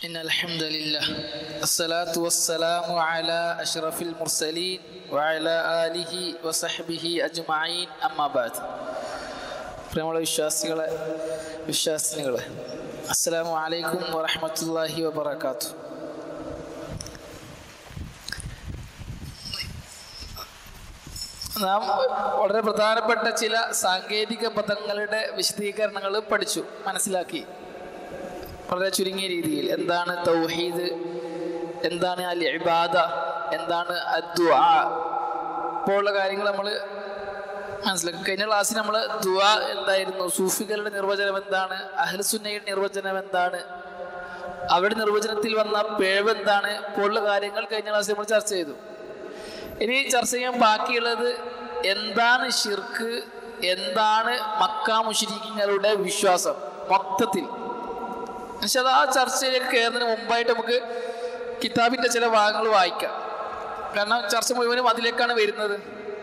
إن الحمد لله الصلاة والسلام على أشرف المرسلين وعلى آله وصحبه أجمعين أما بعد പ്രിയമുള്ള വിശ്വാസികളെ വിശ്വാസിനികളെ അസ്സലാമു അലൈക്കും വറഹ്മത്തുള്ളാഹി വബറകാത്തു നാം വളരെ പ്രധാനപ്പെട്ട ചില സാങ്കേതിക പദങ്ങളുടെ വിശദീകരണങ്ങൾ പഠിച്ചു മനസ്സിലാക്കി വളരെ ചുരുങ്ങിയ രീതിയിൽ എന്താണ് തൗഹീദ് എന്താണ് അൽ ഇബാദ എന്താണ് അദ്ദുആ ഇപ്പോഴുള്ള കാര്യങ്ങൾ നമ്മൾ മനസ്സിലാക്കി കഴിഞ്ഞ ക്ലാസ്സിൽ നമ്മൾ ദുആ എന്തായിരുന്നു സൂഫികളുടെ നിർവചനം എന്താണ് അഹ്ലുസുന്നയുടെ നിർവചനം എന്താണ് അവരുടെ നിർവചനത്തിൽ വന്ന പിഴവ് എന്താണ് ഇപ്പോഴുള്ള കാര്യങ്ങൾ കഴിഞ്ഞ ക്ലാസ്സിൽ നമ്മൾ ചർച്ച ചെയ്തു ഇനി ചർച്ച ചെയ്യാൻ ബാക്കിയുള്ളത് എന്താണ് ഷിർക്ക് എന്താണ് മക്ക മുഷരിക്കങ്ങളുടെ വിശ്വാസം മൊത്തത്തിൽ പക്ഷെ അത് ആ ചർച്ചയിലേക്ക് കയറുന്നതിന് മുമ്പായിട്ട് നമുക്ക് കിതാബിന്റെ ചില ഭാഗങ്ങൾ വായിക്കാം കാരണം ചർച്ച മുഴുവനും അതിലേക്കാണ് വരുന്നത്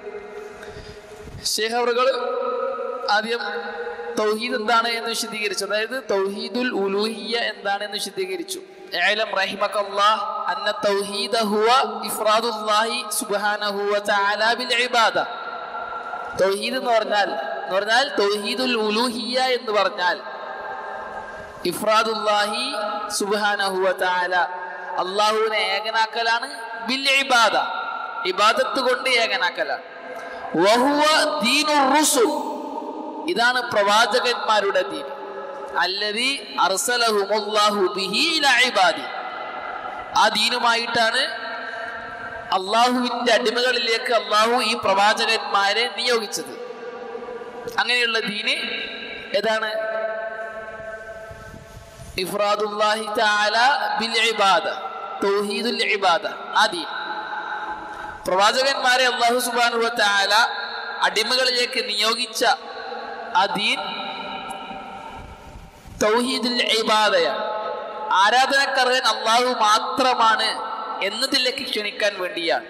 ഷേഖ് അവറുകൾ ആദ്യം തൗഹീദ് എന്താണ് എന്ന് വിശദീകരിച്ചു അതായത് തൗഹീദുൽ ഉലൂഹിയ എന്താണ് എന്ന് വിശദീകരിച്ചു اعلم رحمك الله أن التوحيد هو إفراد الله سبحانه وتعالى بالعبادة തൗഹീദ് എന്ന് പറഞ്ഞാൽ എന്ന് പറഞ്ഞാൽ തൗഹീദുൽ ഉലൂഹിയ എന്ന് പറഞ്ഞാൽ ഇഫ്രാദുല്ലാഹി സുബ്ഹാനഹു വതആല അള്ളാഹുവിനെ ഏകനാക്കലാണ് ബിൽ ഇബാദ ഇബാദത്ത് കൊണ്ട് ഏകനാക്കലാണ് വഹുവ ദീനുർ റുസുൽ ഇതാണ് പ്രവാചകന്മാരുടെ ദീൻ അല്ലദി അർസലഹുമുല്ലാഹു ബിഹി ഇലാ ഇബാദി ആ ദീനുമായിട്ടാണ് അള്ളാഹുവിന്റെ അടിമകളിലേക്ക് അള്ളാഹു ഈ പ്രവാചകന്മാരെ നിയോഗിച്ചത് അങ്ങനെയുള്ള ദീന് ഏതാണ് ഇഫ്രാദുല്ലാഹി തആല ബിൽ ഇബാദ തൗഹീദുൽ ഇബാദ ആ ദീൻ പ്രവാചകന്മാരെ അള്ളാഹു സുബ്ഹാനഹു വ തആല അടിമകളിലേക്ക് നിയോഗിച്ച ആ ദീൻ തൗഹീദുൽ ഇബാദയാണ് ആരാധനക്കർഹൻ അള്ളാഹു മാത്രമാണ് എന്നതിലേക്ക് ക്ഷണിക്കാൻ വേണ്ടിയാണ്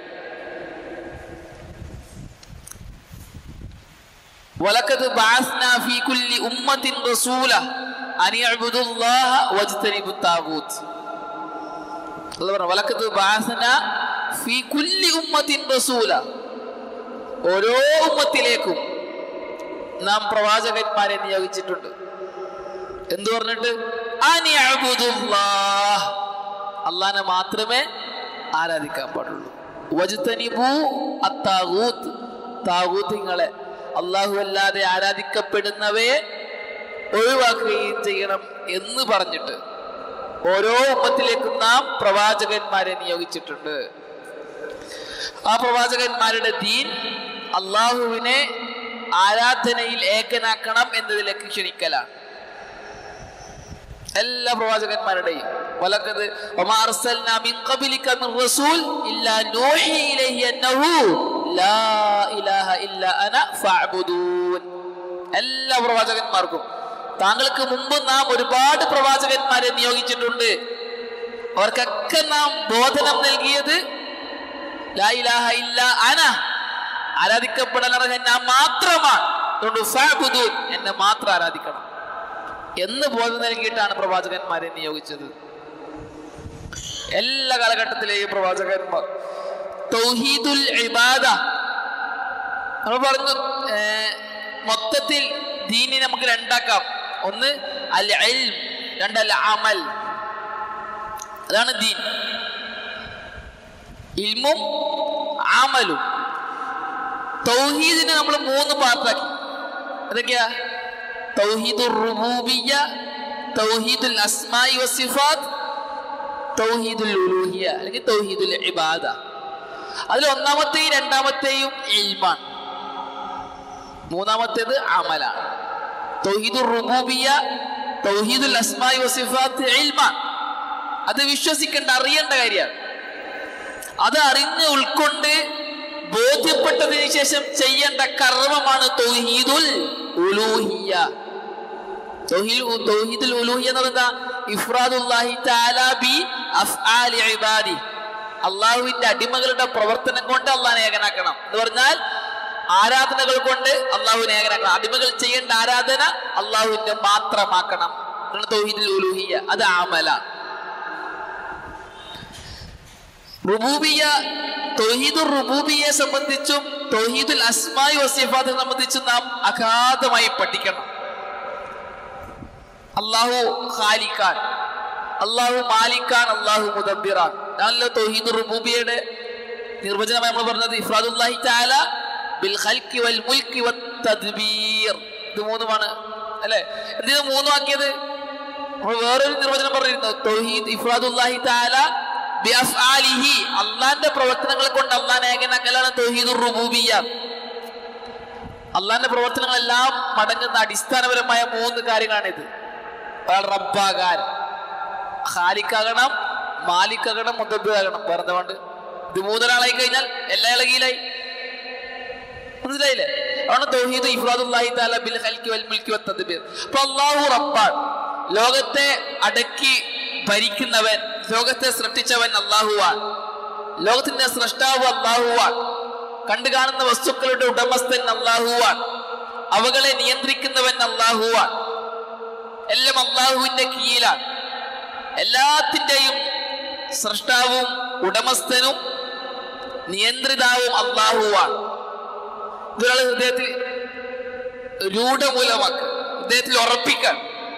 വലക്കത് ബാസ്ന ഫീ കുല്ലി ഉമ്മത്തിൻ റസൂല അൻ യഅ്ബുദുല്ലാഹ വജ്തനിബു താഗൂത്ത് അല്ലാഹ് പറഞ്ഞു വലക്കത് ബാസ്ന ഫീ കുല്ലി ഉമ്മത്തിൻ റസൂല ഓരോ ഉമ്മത്തിലേക്കും നാം പ്രവാചകന്മാരെ നിയോഗിച്ചിട്ടുണ്ട് എന്തു പറഞ്ഞിട്ട് അള്ളാനെ മാത്രമേ ആരാധിക്കാൻ പാടുള്ളൂ വജുത്തനിബു അത്താകൂത്ത് താകൂത്തിങ്ങളെ അള്ളാഹു അല്ലാതെ ആരാധിക്കപ്പെടുന്നവയെ ഒഴിവാക്കുകയും ചെയ്യണം എന്ന് പറഞ്ഞിട്ട് ഓരോ ഉമ്മത്തിലേക്കും നാം പ്രവാചകന്മാരെ നിയോഗിച്ചിട്ടുണ്ട് ആ പ്രവാചകന്മാരുടെ ദീൻ അള്ളാഹുവിനെ ആരാധനയിൽ ഏകനാക്കണം എന്നതിലേക്ക് ക്ഷണിക്കലാണ് എല്ലാ പ്രവാചകന്മാരുടെയും വലക്കത് എല്ലാ പ്രവാചകന്മാർക്കും താങ്കൾക്ക് മുമ്പ് നാം ഒരുപാട് പ്രവാചകന്മാരെ നിയോഗിച്ചിട്ടുണ്ട് അവർക്കൊക്കെ നാം ബോധനം നൽകിയത് ലാ ഇലാഹ ഇല്ല അന ആരാധിക്കപ്പെടാൻ അർഹൻ ഞാൻ മാത്രമാണ് അതുകൊണ്ട് എന്നെ മാത്രം ആരാധിക്കണം എന്ന് ബോധം നൽകിയിട്ടാണ് പ്രവാചകന്മാരെ നിയോഗിച്ചത് എല്ലാ കാലഘട്ടത്തിലെയും പ്രവാചകന്മാർ തൗഹീദുൽ ഇബാദ നമ്മൾ പറഞ്ഞു മൊത്തത്തിൽ ദീനി നമുക്ക് രണ്ടാക്കാം ഒന്ന് അൽ ഇൽം രണ്ടല്ല അമൽ അതാണ് ദീൻ ഇൽമും അമലും തൗഹീദിനെ നമ്മൾ മൂന്ന് പാർട്ടാക്കി അതൊക്കെയാ തൗഹീദുർ റുബൂബിയ്യ തൗഹീദുൽ അസ്മായി വസിഫാത്ത് തൗഹീദുൽ ഉലൂഹിയ അല്ലെങ്കിൽ തൗഹീദുൽ ഇബാദ അതിൽ ഒന്നാമത്തെയും രണ്ടാമത്തെയും ഇൽമാണ് മൂന്നാമത്തേത് അമലാണ് തൗഹീദുർ റുബൂബിയ്യ തൗഹീദുൽ അസ്മായി വസിഫാത്ത് ഇൽമാണ് അത് വിശ്വസിക്കേണ്ട അറിയേണ്ട കാര്യമാണ് അത് അറിഞ്ഞ് ഉൾക്കൊണ്ട് ബോധ്യപ്പെട്ടതിന് ശേഷം ചെയ്യേണ്ട കർമ്മമാണ് തൗഹീദുൽ ഉലൂഹിയ തൗഹീദുൽ ഉലൂഹിയ എന്ന് പറഞ്ഞാൽ ഇഫ്രാദുല്ലാഹി തആല ബി അഫ്ആലി ഇബാദി അള്ളാഹുവിന്റെ അടിമകളുടെ പ്രവർത്തനം കൊണ്ട് അള്ളാഹിനെ ഏകനാക്കണം എന്ന് പറഞ്ഞാൽ ആരാധനകൾ കൊണ്ട് അള്ളാഹുവിനെ ഏകനാക്കണം അടിമകൾ ചെയ്യേണ്ട ആരാധന അള്ളാഹുവിന്റെ മാത്രമാക്കണം തൗഹീദുൽ ഉലൂഹിയ അത് ആമല റുബൂബിയ തൊഹീദുൽ റുബൂബിയെ സംബന്ധിച്ചും തൊഹീദുൽ അസ്മായി വസിഫാത്തിനെ സംബന്ധിച്ചും നാം അഗാധമായി പഠിക്കണം അള്ളാഹു ഖാലിക്കാൻ അള്ളാഹു മാലിക്കാൻ അള്ളാഹു മുദബിറാൻ ഞാനല്ലോ തൊഹീദുൽ റുബൂബിയയുടെ നിർവചനമായി നമ്മൾ പറഞ്ഞത് ഇഫ്രാദുല്ലാഹി തആല ബിൽ ഖൽഖി വൽ മുൽക്കി വത് തദ്ബീർ ഇത് മൂന്നുമാണ് അല്ലേ എന്തിനാ മൂന്നും ആക്കിയത് നമ്മൾ വേറൊരു നിർവചനം പറഞ്ഞിരുന്നു തൗഹീദ് ഇഫ്രാദുല്ലാഹി തആല ബിഅഫ്ആലിഹി അള്ളാന്റെ പ്രവർത്തനങ്ങൾ കൊണ്ട് അള്ളാഹനെ ഏകനാക്കലാണ് തൗഹീദുർ റുബൂബിയ്യ അള്ളാന്റെ പ്രവർത്തനങ്ങളെല്ലാം മടങ്ങുന്ന അടിസ്ഥാനപരമായ മൂന്ന് കാര്യങ്ങളാണിത് അയാൾ റബ്ബാകാൻ ഖാലിക്കാകണം മാലിക്കാകണം മുതബിറാകണം വേറെ വേണ്ട ഇത് മൂന്നൊരാളായി കഴിഞ്ഞാൽ എല്ലാ ഇളകിയിലായി മനസ്സിലായില്ലേ അവിടെ തൗഹീദ് ഇഫ്രാദുല്ലാഹി തആല ബിൽ ഖൽഖി വൽ മുൽക്കി വത് തദ്ബീർ അപ്പോൾ അല്ലാഹു റബ്ബാൻ ലോകത്തെ അടക്കി ഭരിക്കുന്നവൻ ലോകത്തെ സൃഷ്ടിച്ചവൻ അല്ലാഹുവാൻ ലോകത്തിന്റെ സൃഷ്ടാവ് അല്ലാഹുവാൻ കണ്ടു കാണുന്ന വസ്തുക്കളുടെ ഉടമസ്ഥൻ അല്ലാഹുവാൻ അവകളെ നിയന്ത്രിക്കുന്നവൻ അല്ലാഹുവാൻ എല്ലാം അള്ളാഹുവിന്റെ കീഴിലാണ് എല്ലാത്തിൻ്റെയും സൃഷ്ടാവും ഉടമസ്ഥനും നിയന്ത്രിതാവും അള്ളാഹുവാണ് ഇതൊരാളെ ഹൃദയത്തിൽ രൂഢമൂലമാക്കുക ഹൃദയത്തിൽ ഉറപ്പിക്കാൻ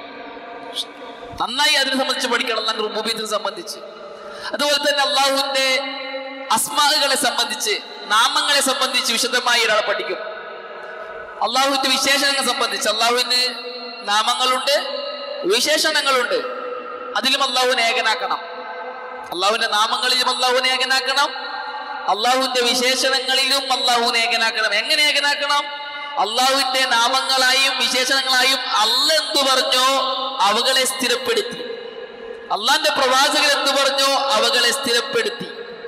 നന്നായി അതിനെ സംബന്ധിച്ച് പഠിക്കണം അല്ലാണ്ട് റുബൂബിയത്തിനെ സംബന്ധിച്ച് അതുപോലെ തന്നെ അള്ളാഹുവിന്റെ അസ്മാകളെ സംബന്ധിച്ച് നാമങ്ങളെ സംബന്ധിച്ച് വിശദമായി ഒരാൾ പഠിക്കും അള്ളാഹുവിന്റെ വിശേഷണങ്ങളെ സംബന്ധിച്ച് അള്ളാഹുവിന് നാമങ്ങളുണ്ട് വിശേഷണങ്ങളുണ്ട് അതിലും അള്ളാഹുവിനെ ഏകനാക്കണം അള്ളാഹുവിന്റെ നാമങ്ങളിലും അള്ളാഹുവിനെ ഏകനാക്കണം അള്ളാഹുവിന്റെ വിശേഷണങ്ങളിലും അള്ളാഹുവിനെ ഏകനാക്കണം എങ്ങനെ ഏകനാക്കണം അള്ളാഹുവിന്റെ നാമങ്ങളായും വിശേഷണങ്ങളായും അല്ല എന്തു പറഞ്ഞോ അവകളെ സ്ഥിരപ്പെടുത്തി അള്ളാന്റെ പ്രവാചകൻ എന്തു പറഞ്ഞോ അവകളെ സ്ഥിരപ്പെടുത്തി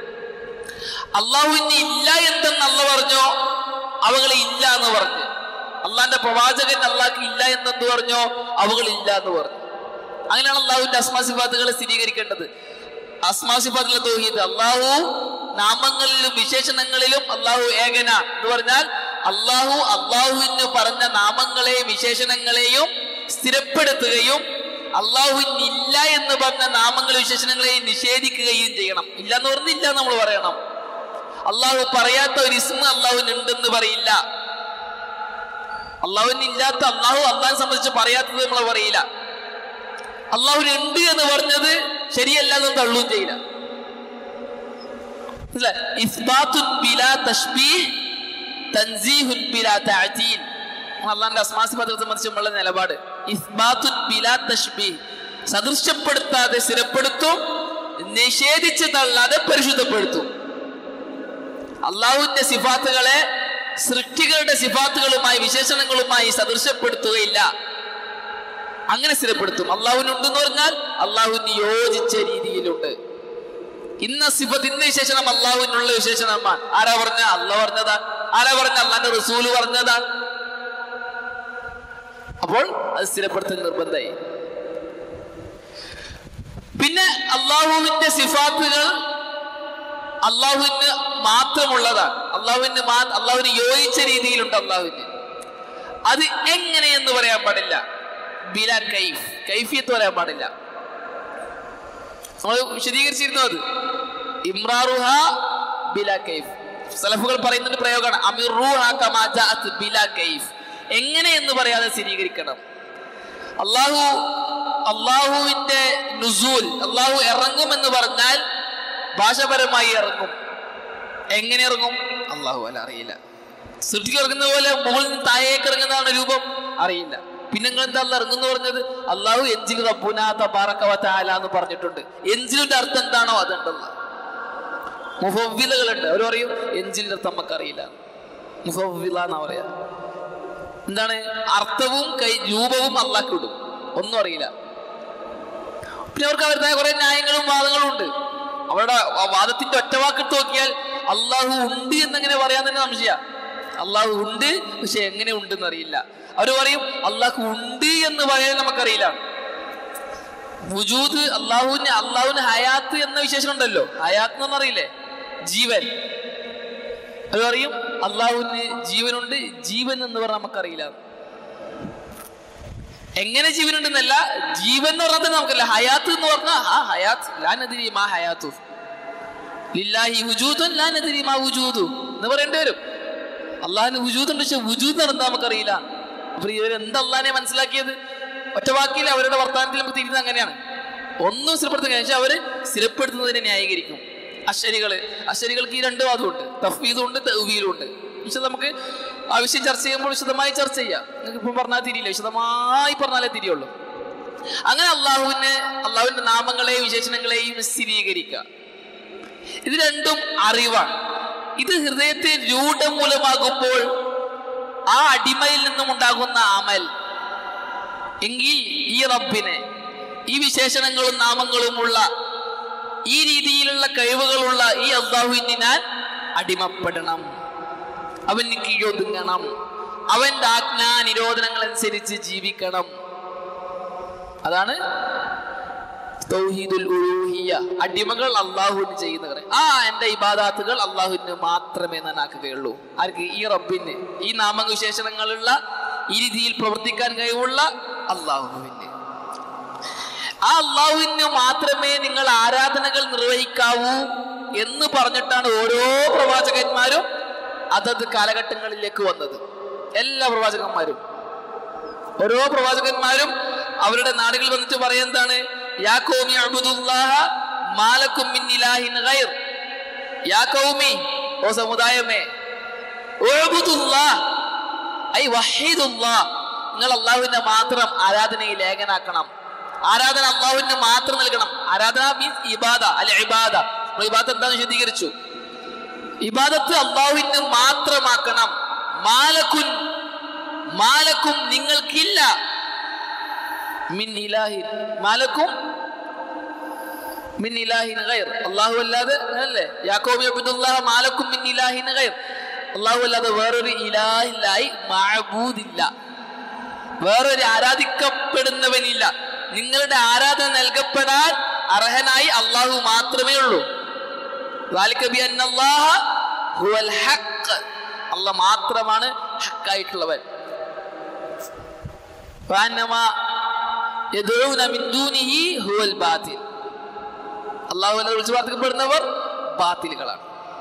അള്ളാഹുവിന് ഇല്ല എന്തെന്ന് അല്ല പറഞ്ഞോ അവകളെ ഇല്ല എന്ന് പറഞ്ഞു അള്ളാന്റെ പ്രവാചകൻ അള്ളാഹ്ക്ക് ഇല്ല എന്നെന്ത് പറഞ്ഞോ അവകൾ ഇല്ല എന്ന് പറഞ്ഞു അങ്ങനെയാണ് അള്ളാഹുവിന്റെ അസ്മാസിഫാത്തുകളെ സ്ഥിരീകരിക്കേണ്ടത് അസ്മാസിഫാത്തുകളെ തോഹിയത് അള്ളാഹു നാമങ്ങളിലും വിശേഷണങ്ങളിലും അള്ളാഹു ഏകന എന്ന് പറഞ്ഞാൽ അള്ളാഹു അള്ളാഹുവിന് പറഞ്ഞ നാമങ്ങളെയും വിശേഷണങ്ങളെയും സ്ഥിരപ്പെടുത്തുകയും അള്ളാഹുവിന് ഇല്ല എന്ന് പറഞ്ഞ നാമങ്ങളും വിശേഷണങ്ങളെയും നിഷേധിക്കുകയും ചെയ്യണം ഇല്ല എന്ന് പറഞ്ഞില്ല നമ്മൾ പറയണം അള്ളാഹു പറയാത്ത ഒരു ഇസ്മ അള്ളാഹുവിന് ഉണ്ടെന്ന് പറയില്ല അള്ളാഹുവിന് ഇല്ലാത്ത അള്ളാഹു അള്ളാഹിനെ സംബന്ധിച്ച് പറയാത്തത് നമ്മൾ പറയില്ല അള്ളാഹുവിന് ഉണ്ട് എന്ന് പറഞ്ഞത് ശരിയല്ല എന്ന് തള്ളുകയും ചെയ്യില്ല മനസ്സിലായോ? ഇസ്ബാത്തുൻ ബിലാ തശ്ബീഹ്, തൻസീഹുൻ ബിലാ തഅ്തീൽ. അള്ളാഹിന്റെ അസ്മാസിഫാത്തുകളെ സംബന്ധിച്ച് നമ്മളുടെ നിലപാട് ഇസ്ബാത്തുൻ ബിലാ തശ്ബീഹ്. സദൃശ്യപ്പെടുത്താതെ സ്ഥിരപ്പെടുത്തും നിഷേധിച്ച് തള്ളാതെ പരിശുദ്ധപ്പെടുത്തും അള്ളാഹുവിന്റെ സിഫാത്തുകളെ സൃഷ്ടികളുടെ സിഫാത്തുകളുമായി വിശേഷണങ്ങളുമായി സദൃശ്യപ്പെടുത്തുകയില്ല അങ്ങനെ സ്ഥിരപ്പെടുത്തും അള്ളാഹുവിനുണ്ടെന്ന് പറഞ്ഞാൽ അള്ളാഹുവിന് യോജിച്ച രീതിയിലുണ്ട് ഇന്ന സിഫത്ത് ഇന്ന വിശേഷണം അള്ളാഹുവിനുള്ള വിശേഷണമാണ് ആരാ പറഞ്ഞ അല്ല പറഞ്ഞതാ ആരാ പറഞ്ഞ അള്ളാന്റെ റസൂല് പറഞ്ഞതാ അപ്പോൾ അത് സ്ഥിരപ്പെടുത്തൽ നിർബന്ധമായി പിന്നെ അള്ളാഹുവിന്റെ സിഫാത്തുകൾ അള്ളാഹുവിന് മാത്രമുള്ളതാണ് അള്ളാഹുവിന് മാ- അള്ളാഹുവിന് യോജിച്ച രീതിയിലുണ്ട് അള്ളാഹുവിന് അത് എങ്ങനെയെന്ന് പറയാൻ പാടില്ല ബില കൈഫ് കൈഫിയത്ത് പറയാൻ പാടില്ല നമ്മൾ വിശദീകരിച്ചിരുന്നു അത് ഇമ്രാറുഹ ബില കൈഫ് സലഫുകൾ പറയുന്നൊരു പ്രയോഗമാണ് അമിറുഹ കമാ ജാഅത്ത് ബില കൈഫ് എങ്ങനെ എന്ന് പറയാതെ സ്ഥിരീകരിക്കണം അള്ളാഹു അള്ളാഹുവിന്റെ നുസൂൽ അള്ളാഹു ഇറങ്ങും എന്ന് പറഞ്ഞാൽ ഭാഷപരമായി ഇറങ്ങും എങ്ങനെ ഇറങ്ങും അള്ളാഹു അല്ല അറിയില്ല സൃഷ്ടിക്ക് ഇറങ്ങുന്ന പോലെ മുകളിൽ നിന്ന് താഴേക്ക് ഇറങ്ങുന്നതാണ് രൂപം അറിയില്ല പിന്നെ നിങ്ങൾ എന്താ അള്ളാഹ് ഇറങ്ങുന്നു പറഞ്ഞത് അള്ളാഹു എഞ്ചിൽ റബ്ബുന തബാറക വ തആല എന്ന് പറഞ്ഞിട്ടുണ്ട് എഞ്ചിലിന്റെ അർത്ഥം എന്താണോ അതുണ്ടല്ല മുഫവ്വിലകളുണ്ട് അവർ പറയും എഞ്ചിലിന്റെ അർത്ഥം നമുക്ക് അറിയില്ല മുഫവ്വില എന്നാ പറയാ എന്താണ് അർത്ഥവും കൈ രൂപവും അള്ളാഹ് ഇടും ഒന്നും അറിയില്ല പിന്നെ അവർക്ക് അവരുടേതായ കുറെ ന്യായങ്ങളും വാദങ്ങളും ഉണ്ട് അവരുടെ ആ വാദത്തിന്റെ ഒറ്റ വാക്കിട്ട് നോക്കിയാൽ അള്ളാഹു ഉണ്ട് എന്നെങ്ങനെ പറയാൻ തന്നെ സംശയ അള്ളാഹു ഉണ്ട് പക്ഷെ എങ്ങനെ ഉണ്ടെന്ന് അറിയില്ല അവർ പറയും അള്ളാഹു ഉണ്ട് എന്ന് പറയാൻ നമുക്കറിയില്ല വുജൂദ് അള്ളാഹുവിന് അള്ളാഹുവിന് ഹയാത്ത് എന്ന വിശേഷം ഉണ്ടല്ലോ ഹയാത്ത് എന്ന് അറിയില്ലേ ജീവൻ അത് പറയും അള്ളാഹുവിന് ജീവനുണ്ട് ജീവൻ എന്ന് പറഞ്ഞാൽ നമുക്കറിയില്ല എങ്ങനെ ജീവനുണ്ടെന്നല്ല ജീവൻ എന്ന് പറഞ്ഞാൽ തന്നെ നമുക്കല്ല ഹയാത്ത് എന്ന് പറഞ്ഞാൽ ആ ഹയാത്ത് ലാനതിരി മാ ഹയാത്തു ലില്ലാഹി വുജൂദുൻ ലാ നദ്രി മാ വുജൂദു എന്ന് പറയേണ്ടി വരും അള്ളാഹിന് വുജൂദുണ്ട് പക്ഷെ വുജൂദ് എന്താ നമുക്കറിയില്ല അപ്പൊ ഇവർ എന്താ അള്ളാഹിനെ മനസ്സിലാക്കിയത് ഒറ്റ വാക്കിൽ അവരുടെ വർത്തമാനത്തിൽ നമുക്ക് തിരിയുന്നത് അങ്ങനെയാണ് ഒന്നും സ്ഥിരപ്പെടുത്തുക പക്ഷെ അവര് സ്ഥിരപ്പെടുത്തുന്നതിനെ ന്യായീകരിക്കും അശ്വരികള് അശ്വരികൾക്ക് ഈ രണ്ട് വാദമുണ്ട് തഫീദും ഉണ്ട് തൗവീലും ഉണ്ട് പക്ഷെ നമുക്ക് ആവശ്യം ചർച്ച ചെയ്യുമ്പോൾ വിശദമായി ചർച്ച ചെയ്യാം നിങ്ങൾക്ക് ഇപ്പം പറഞ്ഞാൽ തിരിയില്ല വിശദമായി പറഞ്ഞാലേ തിരിയുള്ളൂ അങ്ങനെ അള്ളാഹുവിന് അള്ളാഹുവിന്റെ നാമങ്ങളെയും വിശേഷണങ്ങളെയും സ്ഥിരീകരിക്കുക ഇത് രണ്ടും അറിവാണ് ഇത് ഹൃദയത്തിൽ രൂഢമൂലമാകുമ്പോൾ ആ അടിമയിൽ നിന്നും ഉണ്ടാകുന്ന അമൽ എങ്കിൽ ഈ റബ്ബിനെ ഈ വിശേഷണങ്ങളും നാമങ്ങളുമുള്ള ഈ രീതിയിലുള്ള കഴിവുകളുള്ള ഈ അള്ളാഹുവിന് ഞാൻ അടിമപ്പെടണം അവന് കീഴൊതുങ്ങണം അവന്റെ ആജ്ഞാ നിരോധനങ്ങൾ അനുസരിച്ച് ജീവിക്കണം അതാണ് തൗഹീദുൽ ഉലൂഹിയ അടിമകൾ അള്ളാഹുവിന് ചെയ്യുന്ന കാര്യം ആ എന്റെ ഇബാദാത്തുകൾ അള്ളാഹുവിന് മാത്രമേ ഞാൻ ആക്കുകയുള്ളൂ ആർക്ക് ഈ റബ്ബിന് ഈ നാമവിശേഷണങ്ങളുള്ള ഈ രീതിയിൽ പ്രവർത്തിക്കാൻ കഴിവുള്ള അള്ളാഹുവിന് ആ അള്ളാഹുവിന് മാത്രമേ നിങ്ങൾ ആരാധനകൾ നിർവഹിക്കാവൂ എന്ന് പറഞ്ഞിട്ടാണ് ഓരോ പ്രവാചകന്മാരും അതത് കാലഘട്ടങ്ങളിലേക്ക് വന്നത് എല്ലാ പ്രവാചകന്മാരും ഓരോ പ്രവാചകന്മാരും അവരുടെ നാടുകളിൽ വന്നിട്ട് പറയുന്നതാണ് യാ ഖൗമി അബ്ദുല്ലാഹ മാലക്കും മിൻ ഇലാഹിൻ ഗൈർ യാ ഖൗമി ഓ സമുദായമേ ഉഅ്ബുദുല്ലാഹ് ഐ വഹീദുല്ലാഹ് നിങ്ങൾ അള്ളാഹുവിനെ മാത്രം ആരാധനയിൽ ഏകനാക്കണം ആരാധന അള്ളാഹുവിന് മാത്രം നൽകണം ആരാധന മീൻസ് ഇബാദ അല്ലെ ഇബാദ നമ്മൾ ഇബാദത്ത് എന്താണെന്ന് വിശദീകരിച്ചു ഇബാദത്ത് അള്ളാഹുവിന് മാത്രമാക്കണം മാലക്കുൻ മാലക്കും നിങ്ങൾക്കില്ല മിൻ ഇലാഹിൻ മാലക്കും മിൻ ഇലാഹിൻ ഗൈർ അല്ലാഹു അല്ലാതെ അല്ലേ യാക്കോബ് അബ്ദുല്ലാഹ് മാലക്കും മിൻ ഇലാഹിൻ ഗൈർ അല്ലാഹു അല്ലാതെ വേറൊരു ഇലാഹില്ലായി മഅബൂദില്ല വേറൊരു ആരാധിക്കപ്പെടുന്നവനില്ല നിങ്ങളുടെ ആരാധന നൽകപ്പെടാൻ അർഹനായി അള്ളാഹു മാത്രമേ ഉള്ളൂ ذلك بأن الله هو الحق അള്ളാഹ് മാത്രമാണ് ഹക്കായിട്ടുള്ളവൻ فأنما يدعون من دونه هو الباطل അള്ളാഹു അല്ലാതെ വിളിച്ചു പ്രാർത്ഥിക്കപ്പെടുന്നവർ ബാത്തിലുകളാണ്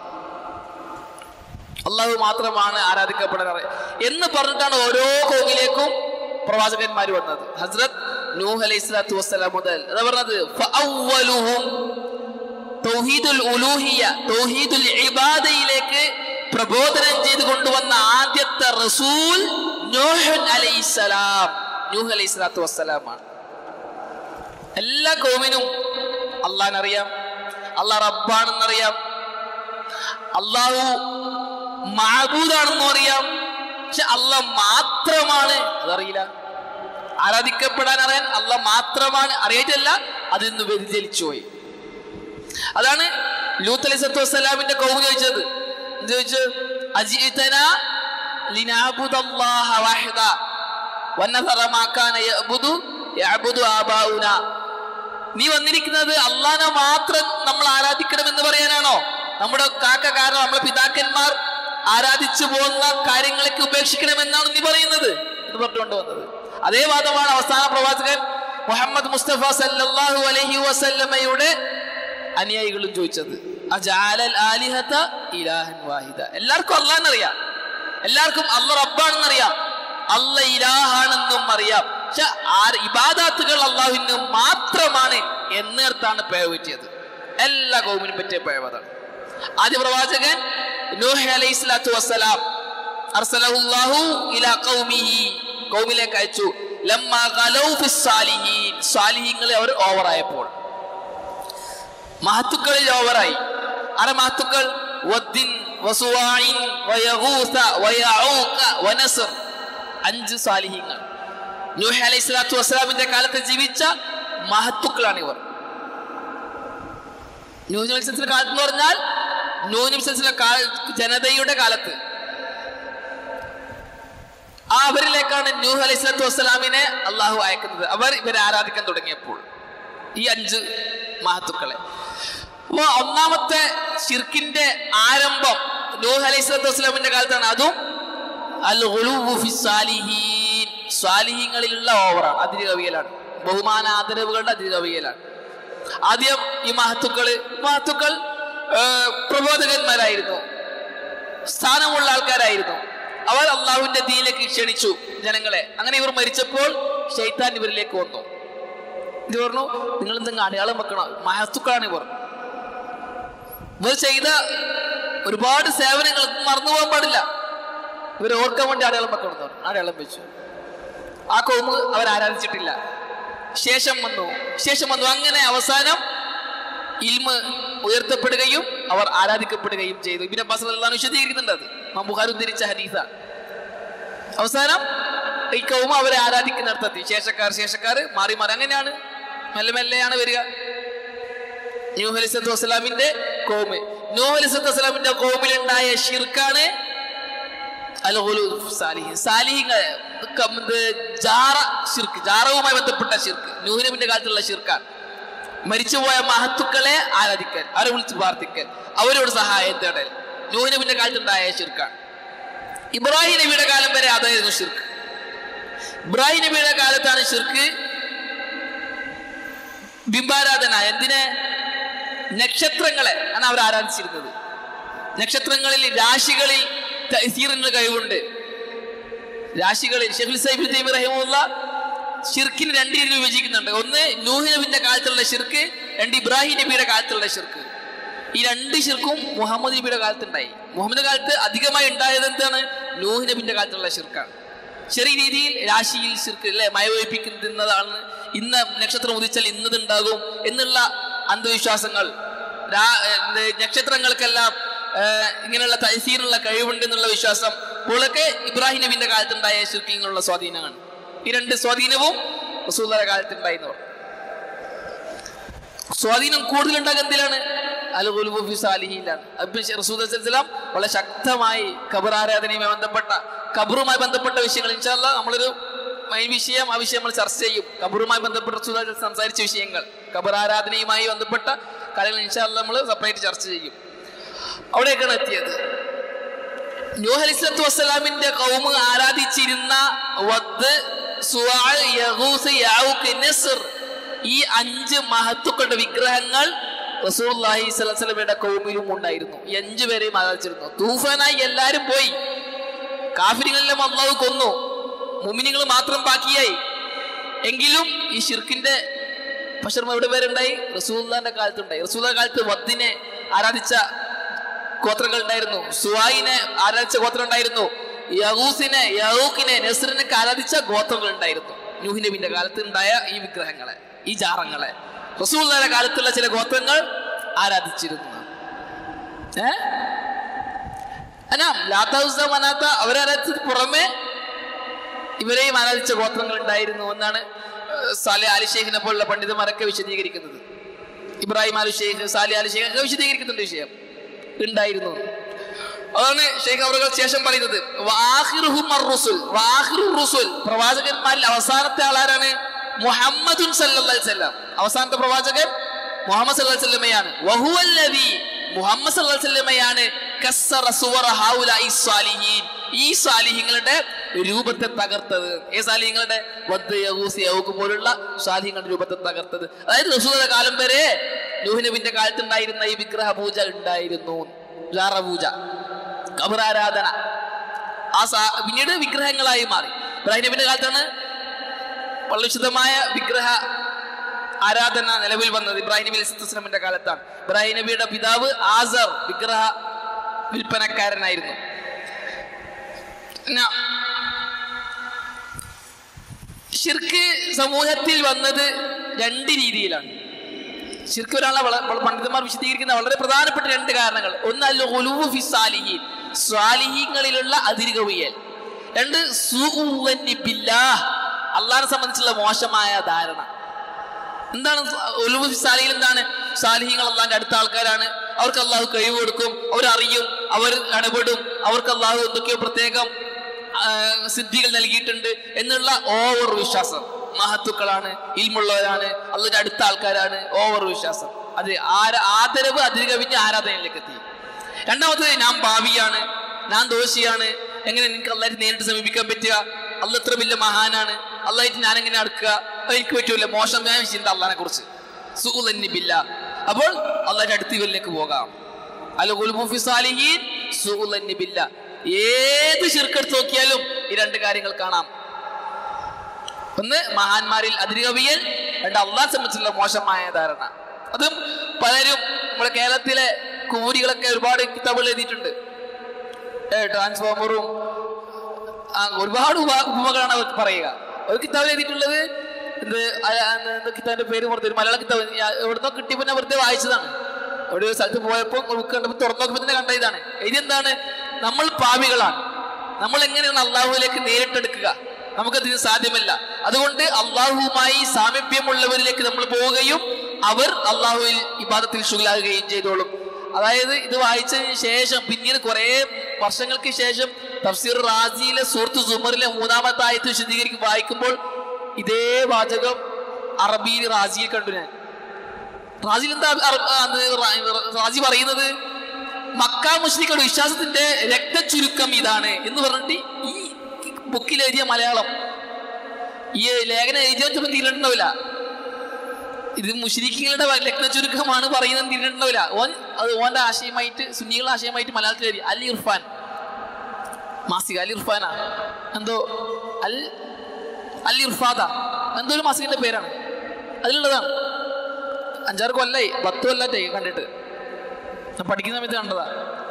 അള്ളാഹു മാത്രമാണ് ആരാധിക്കപ്പെടാൻ അറിയ എന്ന് പറഞ്ഞിട്ടാണ് ഓരോ കോമിലേക്കും പ്രവാചകന്മാർ വന്നത് ഹസ്രത് നൂഹ് അലൈഹി സ്വലാത്തു വസ്സലാം മുതൽ അതാ പറഞ്ഞത് ഫഅവ്വലുഹും തൗഹീദുൽ ഉലൂഹിയ തൗഹീദുൽ ഇബാദയിലേക്ക് പ്രബോധനം ചെയ്ത് കൊണ്ടുവന്ന ആദ്യത്തെ റസൂൽ നൂഹ് അലൈഹിസ്സലാം നൂഹ് അലൈഹി സ്വലാത്തു വസ്സലാമാണ് എല്ലാ കോമിനും അള്ളാഹിനറിയാം അള്ളാഹ് റബ്ബാണെന്നറിയാം അള്ളാഹു മാബൂദാണെന്നും അറിയാം പക്ഷെ അള്ളാഹ് മാത്രമാണ് അതറിയില്ല ആരാധിക്കപ്പെടാൻ അറിയാൻ അള്ളാഹ് മാത്രമാണ് അറിയാറ്റല്ല അതിൽ നിന്ന് വ്യതിചലിച്ചു പോയി അതാണ് ലൂത്ത് അലൈഹി സ്വത്തു വസ്സലാമിന്റെ കൗമ ചോദിച്ചത് എന്ത് ചോദിച്ചു അജിതന ലിനാബുദല്ലാഹ വഹദ വന്നതറ മാ കാന യഅബുദു യഅബുദു ആബാഉന നീ വന്നിരിക്കുന്നത് അള്ളാനെ മാത്രം നമ്മൾ ആരാധിക്കണം എന്ന് പറയാനാണോ നമ്മുടെ കാക്ക കാരണം നമ്മുടെ പിതാക്കന്മാർ ആരാധിച്ചു പോകുന്ന കാര്യങ്ങളൊക്കെ ഉപേക്ഷിക്കണമെന്നാണ് നീ പറയുന്നത് എന്ന് പറഞ്ഞുകൊണ്ട് വന്നത് അതേ വാദമാണ് അവസാന പ്രവാചകൻ മുഹമ്മദ് മുസ്തഫ സല്ലല്ലാഹു അലൈഹി വസല്ലമയുടെ അനുയായികളും ചോദിച്ചത് അജാലൽ ആലിഹത ഇലാഹൻ വാഹിദ എല്ലാവർക്കും അള്ളാന്നറിയാം എല്ലാവർക്കും അല്ല റബ്ബാണെന്നറിയാം അല്ല ഇലാഹാണെന്നും അറിയാം പക്ഷെ ആര് ഇബാദാത്തുകൾ അള്ളാഹുവിന് മാത്രമാണ് എന്നിടത്താണ് പിഴ പറ്റിയത് എല്ലാ കൗമിനും പറ്റിയ പിഴവതാണ് ആദ്യ പ്രവാചകൻ നൂഹ് അലൈഹി സ്വലാത്തു വസ്സലാം അർസലഹുല്ലാഹു ഇലാ ഖൗമിഹി കൗമിലേക്ക് അയച്ചു ലമ്മ ഗലൗ ഫിസ് സാലിഹീൻ സാലിഹീങ്ങളിൽ അവർ ഓവറായപ്പോൾ മഹത്തുക്കളിൽ ഓവറായി ആരെ മഹത്തുക്കൾ വദ്ദിൻ വസുവായിൻ വയഗൂസ വയഊക വനസ്ർ അഞ്ച് സാലിഹീങ്ങൾ നൂഹ് അലൈഹി സ്വലാത്തു വസ്സലാമിന്റെ കാലത്ത് ജീവിച്ച മഹത്തുക്കളാണ് ഇവർ നൂഹ് നബിസിന്റെ കാലത്ത് എന്ന് പറഞ്ഞാൽ നൂഹ് നബിസിന്റെ ജനതയുടെ കാലത്ത് ആ അവരിലേക്കാണ് നൂഹ് അലൈഹി സ്വലാത്തു വസ്സലാമിനെ അള്ളാഹു അയക്കുന്നത് അവർ ഇവരെ ആരാധിക്കാൻ തുടങ്ങിയപ്പോൾ ഈ അഞ്ച് മഹത്തുക്കളെ അപ്പൊ ഒന്നാമത്തെ ഷിർക്കിന്റെ ആരംഭം നൂഹ് അലൈഹി സ്വലാത്തു വസ്സലാമിന്റെ കാലത്താണ് അതും അൽ ഖുലൂബു ഫി സാലിഹീൻ സ്വാലിഹീങ്ങളിലുള്ള ഓവറാണ് അതിരുകവിയലാണ് ബഹുമാന ആദരവുകളുടെ അതിരുകവിയലാണ് ആദ്യം ഈ മഹത്തുക്കള് മഹത്തുക്കൾ ആ, പ്രബോധകന്മാരായിരുന്നു സ്ഥാനമുള്ള ആൾക്കാരായിരുന്നു അവർ അള്ളാഹുവിന്റെ ദീനിലേക്ക് ക്ഷണിച്ചു ജനങ്ങളെ അങ്ങനെ ഇവർ മരിച്ചപ്പോൾ ഷെയ്ത്താൻ ഇവരിലേക്ക് വന്നു ഇത് പറഞ്ഞു നിങ്ങൾ എന്തെങ്കിലും അടയാളം വെക്കണം മഹത്തുക്കളാണ് ഇവർ ഇവർ ചെയ്ത ഒരുപാട് സേവനങ്ങൾ മറന്നു പോകാൻ പാടില്ല ഇവർ ഓർക്കാൻ വേണ്ടി അടയാളം വെക്കണം എന്ന് പറഞ്ഞു അടയാളം വെച്ചു ആ കോമ് അവർ ആരാധിച്ചിട്ടില്ല ശേഷം വന്നു ശേഷം വന്നു അങ്ങനെ അവസാനം ഇൽമ ഉയർത്തപ്പെടുകയും അവർ ആരാധിക്കപ്പെടുകയും ചെയ്തു ഇബിൻ അബ്ബാസ് അള്ളാഹ് വിശദീകരിക്കുന്നുണ്ട് അത് ഇമാം ബുഖാരി ഉദ്ധരിച്ച ഹദീസ അവസാനം ഈ കൗമ അവരെ ആരാധിക്കുന്നിടത്തെത്തി ശേഷക്കാർ ശേഷക്കാർ മാറി മാറി അങ്ങനെയാണ് മെല്ലെ മെല്ലെയാണ് വരിക നൂഹ് അലിസത്ത് വസ്സലാമിന്റെ കോമ് നൂഹ് അലിസത്ത് വസ്സലാമിന്റെ കോമിലുണ്ടായ ഷിർക്കാണ് അൽ ഖുലൂദ് സാലിഹീൻ. സാലിഹീങ്ങൾ ക- ഇത് ജാറ ഷിർക്ക് ജാറവുമായി ബന്ധപ്പെട്ട ഷിർക്ക് നൂഹിനബിന്റെ കാലത്തുള്ള ഷിർക്കാണ് മരിച്ചുപോയ മഹത്തുക്കളെ ആരാധിക്കൽ അവരെ വിളിച്ച് പ്രാർത്ഥിക്കൽ അവരോട് സഹായം തേടൽ നൂഹിനബിന്റെ കാലത്തുണ്ടായ ഷിർക്കാണ് ഇബ്രാഹിം നബിയുടെ കാലം വരെ അതായിരുന്നു ഷിർക്ക് ഇബ്രാഹിം നബിയുടെ കാലത്താണ് ഷിർക്ക് ബിംബാരാധന എന്തിനെ നക്ഷത്രങ്ങളെ ആണ് അവർ ആരാധിച്ചിരുന്നത് നക്ഷത്രങ്ങളിൽ രാശികളിൽ തഹസീറിന് കഴിവുണ്ട് രാശികളിൽ ഷെഫുൽ സൈബിൻ തൈമി റഹിമുള്ള ഷിർക്കിന് രണ്ട് രീതിയിൽ വിഭജിക്കുന്നുണ്ട് ഒന്ന് നൂഹ് നബിന്റെ കാലത്തുള്ള ഷിർക്ക് രണ്ട് ഇബ്രാഹിം നബിയുടെ കാലത്തുള്ള ഷിർക്ക് ഈ രണ്ട് ഷിർക്കും മുഹമ്മദ് നബിയുടെ കാലത്തുണ്ടായി മുഹമ്മദ് കാലത്ത് അധികമായി ഉണ്ടായത് എന്താണ് നൂഹ് നബിന്റെ കാലത്തുള്ള ഷിർക്കാണ് ചെറിയ രീതിയിൽ രാശിയിൽ ഷിർക്ക് അല്ലെ മയവയിപ്പിക്കുന്നതാണ് ഇന്ന് നക്ഷത്രം ഉദിച്ചാൽ ഇന്നത് ഉണ്ടാകും എന്നുള്ള അന്ധവിശ്വാസങ്ങൾ രാ- എന്ത് നക്ഷത്രങ്ങൾക്കെല്ലാം ഏഹ്, ഇങ്ങനെയുള്ള തഹസീറിനുള്ള കഴിവുണ്ട് എന്നുള്ള വിശ്വാസം ഇപ്പോഴൊക്കെ ഇബ്രാഹിം നബിന്റെ കാലത്തുണ്ടായ ഷിർക്കിൽ നിന്നുള്ള സ്വാധീനമാണ് ഈ രണ്ട് സ്വാധീനവും റസൂലുള്ളാഹിയുടെ കാലത്തുണ്ടായിരുന്നു സ്വാധീനം കൂടുതൽ ഉണ്ടാകുക എന്തിലാണ് അൽ ഖുലുബു ഫി സാലിഹീനിലാണ് അബ്ബ് റസൂൽ വസ്ലാം വളരെ ശക്തമായി ഖബർ ആരാധനയുമായി ബന്ധപ്പെട്ട ഖബറുമായി ബന്ധപ്പെട്ട വിഷയങ്ങൾ ഇൻഷാല്ല നമ്മളൊരു മെയിൻ വിഷയം ആ വിഷയം നമ്മൾ ചർച്ച ചെയ്യും ഖബറുമായി ബന്ധപ്പെട്ട റസൂൽ വസ്സലാം സംസാരിച്ച വിഷയങ്ങൾ ഖബർ ആരാധനയുമായി ബന്ധപ്പെട്ട കാര്യങ്ങൾ ഇൻഷാല്ല നമ്മൾ സെപ്പറേറ്റ് ചർച്ച ചെയ്യും അവിടേക്കാണ് എത്തിയത് നൂഹ് അലിസ്ലത്തു വസ്സലാമിന്റെ കൗമ് ആരാധിച്ചിരുന്ന വദ് സുവാൾ യഹൂസ് യാവുക്ക് നസ്ർ ഈ അഞ്ച് മഹത്തുക്കളുടെ വിഗ്രഹങ്ങൾ റസൂലുള്ളാഹി സ്വല്ലല്ലാഹി അലൈഹി വസല്ലമയുടെ കൗമിലും ഉണ്ടായിരുന്നു ഈ അഞ്ചു പേരെയും ആരാധിച്ചിരുന്നു തൂഫാനായി എല്ലാരും പോയി കാഫിരികളെല്ലാം അള്ളാഹു കൊന്നു മുമിനികൾ മാത്രം ബാക്കിയായി എങ്കിലും ഈ ഷിർക്കിന്റെ പക്ഷെ എവിടെ പേരുണ്ടായി റസൂല്ലാന്റെ കാലത്തുണ്ടായി റസൂലിന്റെ കാലത്ത് വദ്ദിനെ ആരാധിച്ച ഗോത്രങ്ങൾ ഉണ്ടായിരുന്നു സുവായിനെ ആരാധിച്ച ഗോത്രം ഉണ്ടായിരുന്നു യഹൂസിനെ യഹൂക്കിനെ നസ്രിനൊക്കെ ആരാധിച്ച ഗോത്രങ്ങൾ ഉണ്ടായിരുന്നു നൂഹ് നബിന്റെ കാലത്ത് ഉണ്ടായ ഈ വിഗ്രഹങ്ങളെ ഈ ജാറങ്ങളെ റസൂലിന്റെ കാലത്തുള്ള ചില ഗോത്രങ്ങൾ ആരാധിച്ചിരുന്നു ഏ അനാം ലാത്ത മനാത്ത അവരാരാധിച്ചത് പുറമെ ഇവരെയും ആരാധിച്ച ഗോത്രങ്ങൾ ഉണ്ടായിരുന്നു എന്നാണ് സാലെ അലി ഷെയ്ഖിനെ പോലുള്ള പണ്ഡിതന്മാരൊക്കെ വിശദീകരിക്കുന്നത് ഇബ്രാഹിം അലി ഷെയ്ഖ് സാലി അലി ഷെയ്ഖ് ഒക്കെ വിശദീകരിക്കുന്നുണ്ട് വിഷയം ഉണ്ടായിരുന്നു അതാണ് ഷെയ്ഖ് അവർ ശേഷം പറയുന്നത് വാഹിറുഹും അർ-റുസുൽ. വാഹിറുർ റുസുൽ. പ്രവാചകന്മാരിൽ അവസാനത്തെ ആളാരാണ് മുഹമ്മദുൻ സല്ലല്ലാഹു അലൈഹി വസല്ലം അവസാനത്തെ പ്രവാചകൻ മുഹമ്മദ് സല്ലല്ലാഹു അലൈഹി വസല്ലമയാണ് വഹുവല്ലദീ മുഹമ്മദ് സല്ലല്ലാഹു അലൈഹി വസല്ലമയാണ് കസ്സറ സുവറ ഹൗലായി സ്വാലിഹീൻ ഈ സാലിഹ്യങ്ങളുടെ രൂപത്തെ തകർത്തത് ഏ സാലിഹ്യങ്ങളുടെ വദ് യഹൂസ് യഹൂക്ക് പോലുള്ള സാലിഹ്യങ്ങളുടെ രൂപത്തെ തകർത്തത് അതായത് റസൂലുള്ളാഹിയുടെ കാലം വരെ നൂഹ് നബിന്റെ കാലത്ത് ഉണ്ടായിരുന്ന ഈ വിഗ്രഹ പൂജ ഉണ്ടായിരുന്നു ജാറ പൂജ കബറാരാധന ആ സാ പിന്നീട് വിഗ്രഹങ്ങളായി മാറി ഇബ്രാഹിം നബിന്റെ കാലത്താണ് വളരെ വിശുദ്ധമായ വിഗ്രഹ ആരാധന നിലവിൽ വന്നത് ഇബ്രാഹിം നബി അലിസ്ലാമിന്റെ കാലത്താണ് ഇബ്രാഹിം നബിയുടെ പിതാവ് ആസർ വിഗ്രഹ വിൽപ്പനക്കാരനായിരുന്നു ന- ഷിർക്ക് സമൂഹത്തിൽ വന്നത് രണ്ട് രീതിയിലാണ് ശരിക്കും ഒരാളെ വള- വള- പണ്ഡിതന്മാർ വിശദീകരിക്കുന്ന വളരെ പ്രധാനപ്പെട്ട രണ്ട് കാരണങ്ങൾ ഒന്ന് അല്ല ഒലുവു ഫി സാലിഹീൻ സ്വാലിഹീങ്ങളിലുള്ള അതിരുകവിയൽ രണ്ട് സുഉവന്നി ബില്ലാഹ് അള്ളാഹിനെ സംബന്ധിച്ചുള്ള മോശമായ ധാരണ എന്താണ് ഒലുവു ഫി സാലിഹിൽ എന്താണ് സാലിഹീങ്ങൾ അള്ളാഹിന്റെ അടുത്ത ആൾക്കാരാണ് അവർക്ക് അള്ളാഹു കഴിവ് കൊടുക്കും അവരറിയും അവർ ഇടപെടും അവർക്ക് അള്ളാഹു എന്തൊക്കെയോ പ്രത്യേകം ആ, സിദ്ധികൾ നൽകിയിട്ടുണ്ട് എന്നുള്ള ഓവർ വിശ്വാസം മഹത്തുക്കളാണ് ഇൽമുള്ളവരാണ് അള്ളതിന്റെ അടുത്ത ആൾക്കാരാണ് ഓവർ വിശ്വാസം അത് ആര ആദരവ് അതിര് കവിഞ്ഞ് ആരാധനയിലേക്ക് എത്തി രണ്ടാമത് ഞാൻ ഭാവിയാണ് ഞാൻ ദോഷിയാണ് എങ്ങനെ എനിക്ക് അള്ളാഹ് നേരിട്ട് സമീപിക്കാൻ പറ്റുക അള്ള എത്ര വലിയ മഹാനാണ് അള്ളാഹിട്ട് ഞാൻ എങ്ങനെ അടുക്കുക അത് എനിക്ക് പറ്റൂല മോശമായ ചിന്ത അള്ളഹാനെ കുറിച്ച് സുഖനിബില്ല അപ്പോൾ അള്ളാഹിന്റെ അടുത്ത് ഇവരിലേക്ക് പോകാം അൽ ഗുൽമു ഫി സാലിഹീൻ സുഉൽ ദന്നി ബില്ലാ. ഏത് ശിർക്കെടുത്ത് നോക്കിയാലും ഈ രണ്ട് കാര്യങ്ങൾ കാണാം ഒന്ന് മഹാന്മാരിൽ അതിരുകവിയൽ രണ്ട് അള്ളാഹ് സംബന്ധിച്ചുള്ള മോശമായ ധാരണ അതും പലരും നമ്മുടെ കേരളത്തിലെ കുമൂരികളൊക്കെ ഒരുപാട് കിതാബുകൾ എഴുതിയിട്ടുണ്ട് ഏ, ട്രാൻസ്ഫോമറും ആ, ഒരുപാട് ഉപ- ഉപമകളാണ് അവർക്ക് പറയുക ഒരു കിതാബ് എഴുതിയിട്ടുള്ളത് എന്ത് ആ- ആ- എന്ത് കിതാബിന്റെ പേര് പുറത്ത് ഒരു മലയാള കിതാബ് ഞാൻ എവിടുന്നോ കിട്ടിയപ്പോൾ ഞാൻ വെറുതെ വായിച്ചതാണ് എവിടെ ഒരു സ്ഥലത്ത് പോയപ്പോൾ ബുക്ക് കണ്ടപ്പോൾ തുറന്നു നോക്കുമ്പോൾ തന്നെ കണ്ട ഇതാണ് എഴുതി എന്താണ് നമ്മൾ പാപികളാണ് നമ്മൾ എങ്ങനെയാണ് അള്ളാഹുവിലേക്ക് നേരിട്ടെടുക്കുക നമുക്കതിന് സാധ്യമല്ല അതുകൊണ്ട് അള്ളാഹുവുമായി സാമീപ്യമുള്ളവരിലേക്ക് നമ്മൾ പോവുകയും അവർ അള്ളാഹുവിൽ ഇബാദത്തിൽ ശുഗലാകുകയും ചെയ്തോളും അതായത് ഇത് വായിച്ചതിന് ശേഷം പിന്നീട് കുറെ വർഷങ്ങൾക്ക് ശേഷം തഫ്സീർ റാസിയിലെ സൂറത്ത് സുമറിലെ മൂന്നാമത്തെ ആയത്ത് വിശദീകരിക്കും വായിക്കുമ്പോൾ ഇതേ വാചകം അറബിയിൽ റാസിയിൽ കണ്ടു ഞാൻ റാസിയിൽ എന്താ അറ- ആ, അത് റാ- റാസി പറയുന്നത് മക്ക മുസ്ലിങ്ങളുടെ വിശ്വാസത്തിന്റെ രക്തചുരുക്കം ഇതാണ് എന്ന് പറഞ്ഞിട്ട് ഈ ബുക്കിൽ എഴുതിയ മലയാളം ഈ ലേഖനം എഴുതിയ ചിലപ്പോൾ തീരുന്നുണ്ടാവില്ല ഇത് മുസ്ലിങ്ങളുടെ ലഗ്ന ചുരുക്കമാണ് പറയുന്നത് തീരുന്നുണ്ടാവില്ല ഓൻ അത് ഓന്റെ ആശയമായിട്ട് സുന്നികളുടെ ആശയമായിട്ട് മലയാളത്തിൽ എഴുതി അൽ ഇർഫാൻ മാസിക അൽ ഇർഫാന എന്തോ അൽ അൽ ഇർഫാദ എന്തോ ഒരു മാസികന്റെ പേരാണ് അതിലുള്ളതാണ് അഞ്ചാറ് കൊല്ലായി പത്ത് കൊല്ലാറ്റായി കണ്ടിട്ട് ഞാൻ പഠിക്കുന്ന സമയത്ത് കണ്ടതാ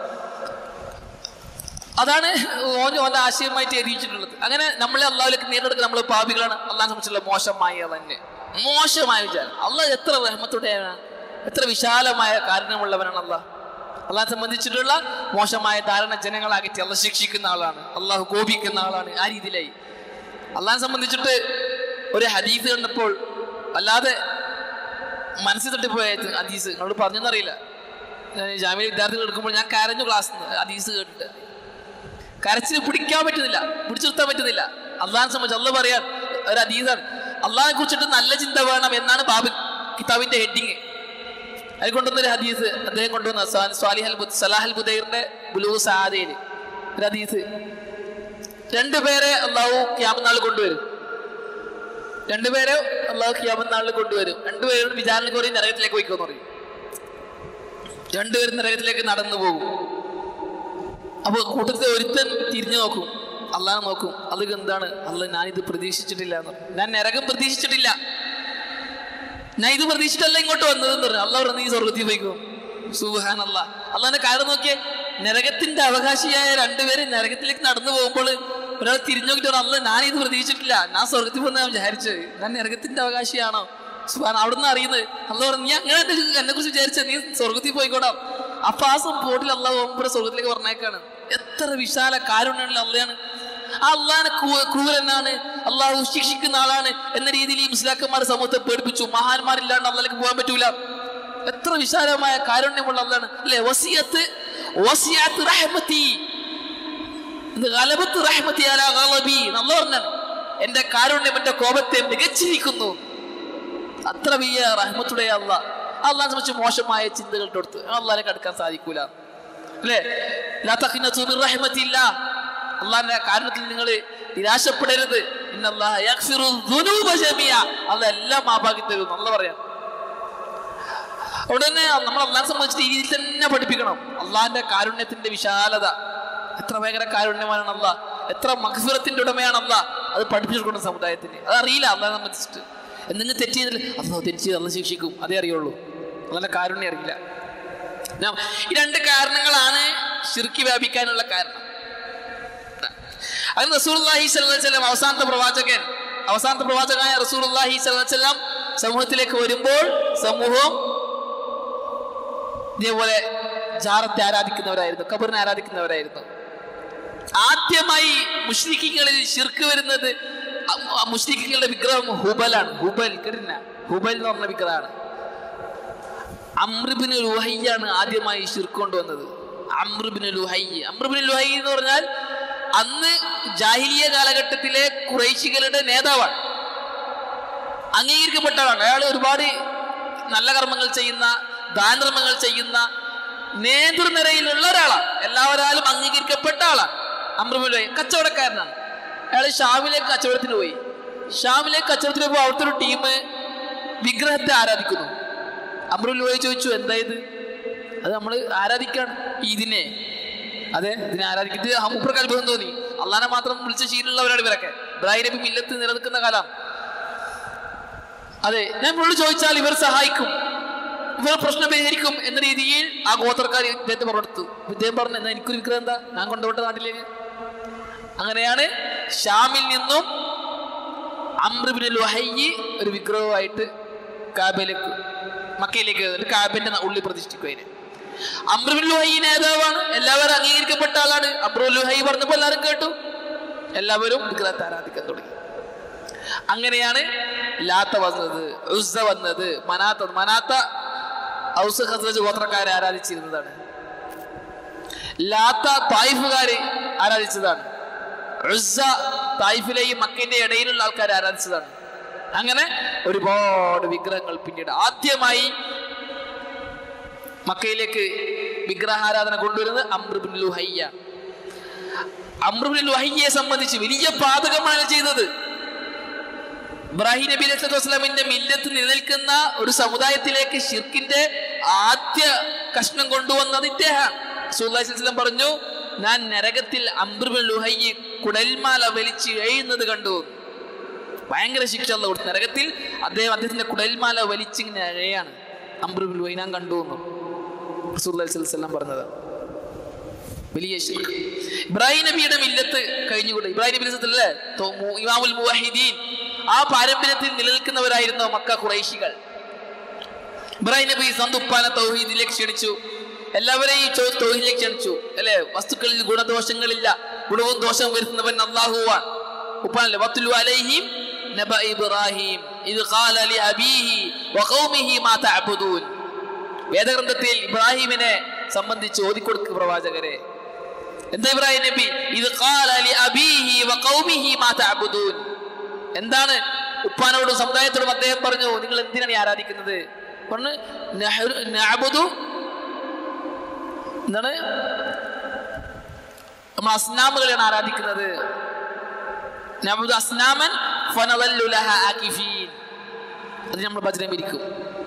അതാണ് ഓൻ ഓന്റെ ആശയമായിട്ട് എഴുതിച്ചിട്ടുള്ളത് അങ്ങനെ നമ്മളെ അള്ളാഹുലേക്ക് നേരിടുക നമ്മൾ പാപികളാണ് അള്ളാഹിനെ സംബന്ധിച്ചുള്ള മോശമായ തന്നെ മോശമായ വിചാരം അള്ളാഹ് എത്ര റഹ്മത്തുടെയാണ് എത്ര വിശാലമായ കാരണമുള്ളവനാണ് അള്ളാഹ് അള്ളാഹെ സംബന്ധിച്ചിട്ടുള്ള മോശമായ ധാരണ ജനങ്ങളാകറ്റി അള്ളാഹ് ശിക്ഷിക്കുന്ന ആളാണ് അള്ളാഹു കോപിക്കുന്ന ആളാണ് ആ രീതിയിലായി അള്ളാഹിനെ സംബന്ധിച്ചിട്ട് ഒരു ഹദീസ് കണ്ടപ്പോൾ അല്ലാതെ മനസ്സിൽ തട്ടിപ്പോയ ഹദീസ് നിങ്ങളോട് പറഞ്ഞെന്നറിയില്ല ഞാൻ ജാമ്യ വിദ്യാർത്ഥികൾ എടുക്കുമ്പോൾ ഞാൻ കരഞ്ഞു ക്ലാസ് ഹദീസ് കേട്ടിട്ട് കരച്ചിൽ പിടിക്കാൻ പറ്റുന്നില്ല പിടിച്ചു നിർത്താൻ പറ്റുന്നില്ല അള്ളാഹിനെ സംബന്ധിച്ച് അള്ള പറയാൻ ഒരു അതീതാണ് അള്ളാഹിനെ കുറിച്ചിട്ട് നല്ല ചിന്ത വേണം എന്നാണ് ബാബു കിതാബിന്റെ ഹെഡിങ് അതിൽ കൊണ്ടുവന്നൊരു ഹദീസ് അദ്ദേഹം കൊണ്ടുവന്ന സ്വാ- സ്വാലിഹ് അൽ ബുദ്- സലാഹ് അൽ ബുദൈറിന്റെ ബുലൂ സാദയില് ഒരു ഹദീസ് രണ്ടുപേരെ അള്ളാഹു ക്യാമനാൾ കൊണ്ടുവരും രണ്ടുപേരെ അള്ളാഹു ക്യാമനാളിൽ കൊണ്ടുവരും രണ്ടുപേരും വിചാരണ കുറേ നരകത്തിലേക്ക് പോയിക്കോന്ന് പറയും രണ്ടുപേരും നരകത്തിലേക്ക് നടന്നു പോകും അപ്പൊ കൂട്ടത്തിൽ ഒരുത്തൻ തിരിഞ്ഞു നോക്കും അള്ളാഹ് നോക്കും അത് എന്താണ് അല്ല ഞാനിത് പ്രതീക്ഷിച്ചിട്ടില്ല എന്ന് പറഞ്ഞു. ഞാൻ നരകം പ്രതീക്ഷിച്ചിട്ടില്ല ഞാൻ ഇത് പ്രതീക്ഷിച്ചിട്ടല്ല ഇങ്ങോട്ട് വന്നതെന്ന് പറഞ്ഞു അള്ളാഹ് പറഞ്ഞു നീ സ്വർഗത്തിൽ പോയിക്കോ സുഹാൻ അല്ല അള്ളാഹിന്റെ കാര്യം നോക്കിയേ നരകത്തിന്റെ അവകാശിയായ രണ്ടുപേര് നരകത്തിലേക്ക് നടന്നു പോകുമ്പോൾ ഒരാൾ തിരിഞ്ഞു നോക്കിട്ട് പറഞ്ഞു അല്ല ഞാൻ ഇത് പ്രതീക്ഷിച്ചിട്ടില്ല ഞാൻ സ്വർഗത്തിൽ പോകുന്ന ഞാൻ വിചാരിച്ചത് ഞാൻ നരകത്തിന്റെ അവകാശിയാണോ സുഹാൻ അവിടുന്ന് അറിയുന്നത് അള്ളാഹ് പറഞ്ഞു നീ അങ്ങനെ എന്നെ കുറിച്ച് വിചാരിച്ച നീ സ്വർഗത്തിൽ പോയിക്കോടാം അപ്പൊ ആ സംഭവത്തിൽ അള്ളാഹ് ഒമ്പത് സ്വർഗത്തിലേക്ക് പറഞ്ഞേക്കാണ് എത്ര വിശാല കാരുണ്യമുള്ള അള്ളയാണ് ആ അള്ളാഹിനെ ക്രൂരനാണ് അള്ളാഹു ശിക്ഷിക്കുന്ന ആളാണ് എന്ന രീതിയിൽ ഈ മുസ്ലാക്കന്മാർ സമൂഹത്തെ പേടിപ്പിച്ചു മഹാന്മാരില്ലാണ്ട് അള്ളാഹിലേക്ക് പോകാൻ പറ്റൂല എത്ര വിശാലമായ കാരുണ്യമുള്ള അള്ളാണ് അല്ലെ വസിയത്ത് വസിയത്ത് റഹ്മത്തി ഇത് ഗലബത്ത് റഹ്മത്തി അലാ ഗളബി നല്ല പറഞ്ഞാണ് എന്റെ കാരുണ്യം എന്റെ കോപത്തെ മികച്ചിരിക്കുന്നു അത്ര വലിയ റഹ്മത്തുடைய അല്ല അള്ളാഹിനെ സംബന്ധിച്ച് മോശമായ ചിന്തകൾ കൊടുത്ത് അള്ളാഹിനെ കടക്കാൻ സാധിക്കൂല അല്ലേ ലാ തഖ്നതു മിൻ റഹ്മത്തില്ലാ അള്ളാഹിന്റെ കാരണത്തിൽ നിങ്ങൾ നിരാശപ്പെടരുത് ഇന്നല്ലാഹ യഗ്ഫിറു ദുനൂബ ജമിയ അള്ളാഹ് എല്ലാം മാപ്പാക്കി തരും നല്ല പറയാം അവിടെ തന്നെ നമ്മൾ അള്ളാഹിനെ സംബന്ധിച്ച് ഈ രീതിയിൽ തന്നെ പഠിപ്പിക്കണം അള്ളാഹിന്റെ കാരുണ്യത്തിന്റെ വിശാലത എത്ര ഭയങ്കര കാരുണ്യമാണ് അള്ളാഹ് എത്ര മഖഫിറത്തിന്റെ ഉടമയാണ് അള്ളാഹ് അത് പഠിപ്പിച്ചു കൊടുക്കണം സമുദായത്തിന് അത് അറിയില്ല അള്ളാഹിനെ സംബന്ധിച്ചിട്ട് എന്തെങ്കിലും തെറ്റ് ചെയ്താൽ അള്ളാഹ് തെറ്റ് ചെയ്ത് അള്ളാഹ് ശിക്ഷിക്കും അതേ അറിയുള്ളൂ അള്ളാഹിന്റെ കാരുണ്യം അറിയില്ല ഞാൻ- ഈ രണ്ട് കാരണങ്ങളാണ് ഷിർക്കി വ്യാപിക്കാനുള്ള കാരണം അത് റസൂർഹി സ്വലം അവസാനത്തെ പ്രവാചകൻ അവസാനത്തെ പ്രവാചകനായ റസൂർഹി സ്വലം സമൂഹത്തിലേക്ക് വരുമ്പോൾ സമൂഹം ഇതേപോലെ ജാറത്തെ ആരാധിക്കുന്നവരായിരുന്നു കബറിനെ ആരാധിക്കുന്നവരായിരുന്നു ആദ്യമായി മുഷ്രിഖിങ്ങളിൽ ഷിർക്ക് വരുന്നത് മുഷ്രിഖികളുടെ വിഗ്രഹം ഹുബലാണ് ഹുബൽ കേട്ടില്ല ഹുബൽ എന്ന് പറഞ്ഞ വിഗ്രഹമാണ് അമ്രിബിന് ലുഹയ്യാണ് ആദ്യമായി ഷിർക്ക് കൊണ്ടുവന്നത് അമ്രിബിന് ലുഹയ്യ് അമ്രിബിന് ലുഹയ്യ് എന്ന് പറഞ്ഞാൽ അന്ന് ജാഹിലിയ കാലഘട്ടത്തിലെ കുറേശികളുടെ നേതാവാണ് അംഗീകരിക്കപ്പെട്ട ആളാണ് അയാൾ ഒരുപാട് നല്ല കർമ്മങ്ങൾ ചെയ്യുന്ന ദാനധർമ്മങ്ങൾ ചെയ്യുന്ന നേതൃനിരയിലുള്ള ഒരാളാണ് എല്ലാവരാലും അംഗീകരിക്കപ്പെട്ട ആളാണ് അമ്രുബുൽ കച്ചവടക്കാരനാണ് അയാൾ ഷാമിലേക്ക് കച്ചവടത്തിന് പോയി ഷാമിലേക്ക് കച്ചവടത്തിന് പോയി അവിടുത്തെ ഒരു ടീം വിഗ്രഹത്തെ ആരാധിക്കുന്നു അമ്രുൽ ചോദിച്ചു എന്താ ഇത് അത് നമ്മൾ ആരാധിക്കാണ് ഇതിനെ അതെ ഇതിനെ ആരാധിക്കുന്നത് മൂപ്പർക്ക് അത്ഭുതം തോന്നി അള്ളാനെ മാത്രം വിളിച്ച ശീലമുള്ളവരാണ് ഇവരൊക്കെ ഇബ്രാഹിം നബി മില്ലത്ത് നിലനിൽക്കുന്ന കാലം അതെ ഞാൻ ഇവരോട് ചോദിച്ചാൽ ഇവർ സഹായിക്കും ഇവർ പ്രശ്നം പരിഹരിക്കും എന്ന രീതിയിൽ ആ ഗോത്രക്കാർ ഇദ്ദേഹത്തെ പറഞ്ഞെടുത്തു ഇദ്ദേഹം പറഞ്ഞു എന്നാ എനിക്കൊരു വിഗ്രഹം എന്താ ഞാൻ കൊണ്ടുപോട്ട നാട്ടിലേക്ക് അങ്ങനെയാണ് ഷാമിൽ നിന്നും അമ്രുബിൻ ലുഹയ്യി ഒരു വിഗ്രഹമായിട്ട് കാബയിലേക്ക് മക്കയിലേക്ക് എന്നിട്ട് കാബിന്റെ ഉള്ളിൽ പ്രതിഷ്ഠിക്കും അതിന് അമ്രുബിൻ ലുഹൈ നേതാവാണ് എല്ലാവരും അംഗീകരിക്കപ്പെട്ട ആളാണ് അമ്രു ലുഹൈ പറഞ്ഞപ്പോൾ എല്ലാവരും കേട്ടു എല്ലാവരും വിഗ്രഹത്തെ ആരാധിക്കാൻ തുടങ്ങി അങ്ങനെയാണ് ലാത്ത വന്നത് ഉസ്സ വന്നത് മനാത്ത മനാത്ത ഔസ് ഹസ്രജ് ഗോത്രക്കാരെ ആരാധിച്ചിരുന്നതാണ് ലാത്ത തായിഫുകാര് ആരാധിച്ചതാണ് ഉസ്സ തായിഫിലെയും മക്കിന്റെ ഇടയിലുള്ള ആൾക്കാർ ആരാധിച്ചതാണ് അങ്ങനെ ഒരുപാട് വിഗ്രഹങ്ങൾ പിന്നീട് ആദ്യമായി മക്കയിലേക്ക് വിഗ്രഹാരാധന കൊണ്ടുവരുന്നത് അമ്രുബിൻ ലുഹയ്യ അമ്രുബിൻ ലുഹയ്യയെ സംബന്ധിച്ച് വലിയ പാതകമാണ് ചെയ്തത് ഇബ്രാഹിം നബി അലൈഹി വസ്ലാമിന്റെ മില്ലത്ത് നിലനിൽക്കുന്ന ഒരു സമുദായത്തിലേക്ക് ഷിർക്കിന്റെ ആദ്യ കഷ്ണം കൊണ്ടുവന്നത് ഇദ്ദേഹമാണ് റസൂലുള്ളാഹി സ്വല്ലല്ലാഹു അലൈഹി വസല്ലം പറഞ്ഞു ഞാൻ നരകത്തിൽ അംബ്രുബിൻ ലുഹയ്യി കുടൽമാല വലിച്ച് എഴുന്നത് കണ്ടു ഭയങ്കര ശിക്ഷ അല്ല കൊടുത്തു നരകത്തിൽ അദ്ദേഹം അദ്ദേഹത്തിന്റെ കുടൽമാല വലിച്ചിങ്ങനെ എഴയാണ് അംബ്രുബിൻ ലുഹൈ ഞാൻ കണ്ടു എന്ന് റസൂലുള്ളാഹി സ്വല്ലല്ലാഹു അലൈഹി വസല്ലം പറഞ്ഞത് വലിയ ശിർക്ക് ഇബ്രാഹിം നബിയുടെ മില്ലത്ത് കഴിഞ്ഞുകൂടെ ഇബ്രാഹിം നബി അല്ലേ ഇമാമുൽ മുവഹിദീൻ ആ പാരമ്പര്യത്തിൽ നിലനിൽക്കുന്നവരായിരുന്നു മക്ക കുറേശികൾ ഇബ്രാഹിം നബി സന്തുപ്പാന തൗഹീദിലേക്ക് ക്ഷണിച്ചു എല്ലാവരെയും ചോ തൗഹീദിലേക്ക് ക്ഷണിച്ചു അല്ലെ വസ്തുക്കളിൽ ഗുണദോഷങ്ങളില്ല ഗുണവും ദോഷവും വരുത്തുന്നവൻ അള്ളാഹുവാൻ ഉപ്പാനല്ലേ വത്തുലു അലൈഹിം നബ ഇബ്രാഹിം ഇത് ഖാല ലി അബീഹി വഖൗമിഹി മാ തഅബുദൂൻ വേദഗ്രന്ഥത്തിൽ ഇബ്രാഹിമിനെ സംബന്ധിച്ച് ഓതിക്കൊടുക്കുക പ്രവാചകരെ എന്താ ഇബ്രാഹിം നബി ഇത് ഖാല ലി അബീഹി വഖൗമിഹി മാ തഅബുദൂൻ എന്താണ് ഉപ്പാനോടും സമുദായത്തോടും അദ്ദേഹം പറഞ്ഞു നിങ്ങൾ എന്തിനാണ് ഈ ആരാധിക്കുന്നത് പറഞ്ഞു "നഹ്റു- നഅബുദു എന്താണ് നമ്മൾ അസ്നാമുകളെയാണ് ആരാധിക്കുന്നത് നഅബുദു അസ്നാമൻ ഫനളല്ലു ലഹ ആകിഫീൻ അത് നമ്മൾ ഭജനം ഇരിക്കും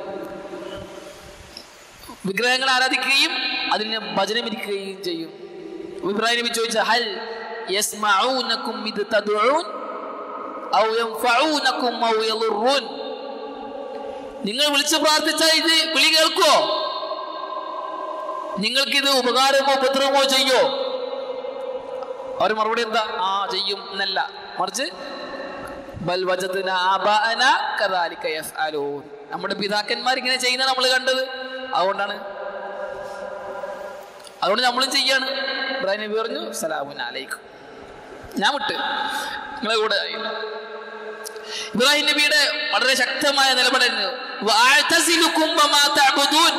വിഗ്രഹങ്ങൾ ആരാധിക്കുകയും അതിന് ഭജനം ഇരിക്കുകയും ചെയ്യും ഇബ്രാഹിം നബി ചോദിച്ച ഹൽ യസ്മഊനകും ഇത് തദ്ഉൻ ഔ യൻഫഊനകും ഔ യളുറൂൻ നിങ്ങൾ വിളിച്ചു പ്രാർത്ഥിച്ചാൽ ഇത് വിളി കേൾക്കുവോ നിങ്ങൾക്കിത് ഉപകാരമോ ഉപദ്രവമോ ചെയ്യോ അവർ മറുപടി എന്താ ആ ചെയ്യും എന്നല്ല മറിച്ച് ബൽ വജദ്ന ആബാഅന കദാലിക യഫ്അലൂൻ നമ്മുടെ പിതാക്കന്മാർ ഇങ്ങനെ ചെയ്യുന്ന നമ്മൾ കണ്ടത് അതുകൊണ്ടാണ് അതുകൊണ്ട് നമ്മളും ചെയ്യാണ് ഇബ്രാഹിം നബി പറഞ്ഞു സലാമുൻ അലൈക്കും ഞാൻ വിട്ട് നിങ്ങളെ കൂടെ ആയില്ല ഇബ്രാഹിം നബിയുടെ വളരെ ശക്തമായ നിലപാടായിരുന്നു വഅഅ്തസിലുക്കും വമാ തഅബുദൂൻ.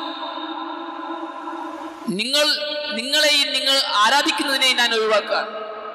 നിങ്ങൾ നിങ്ങളെയും നിങ്ങൾ ആരാധിക്കുന്നതിനെയും ഞാൻ ഒഴിവാക്കാൻ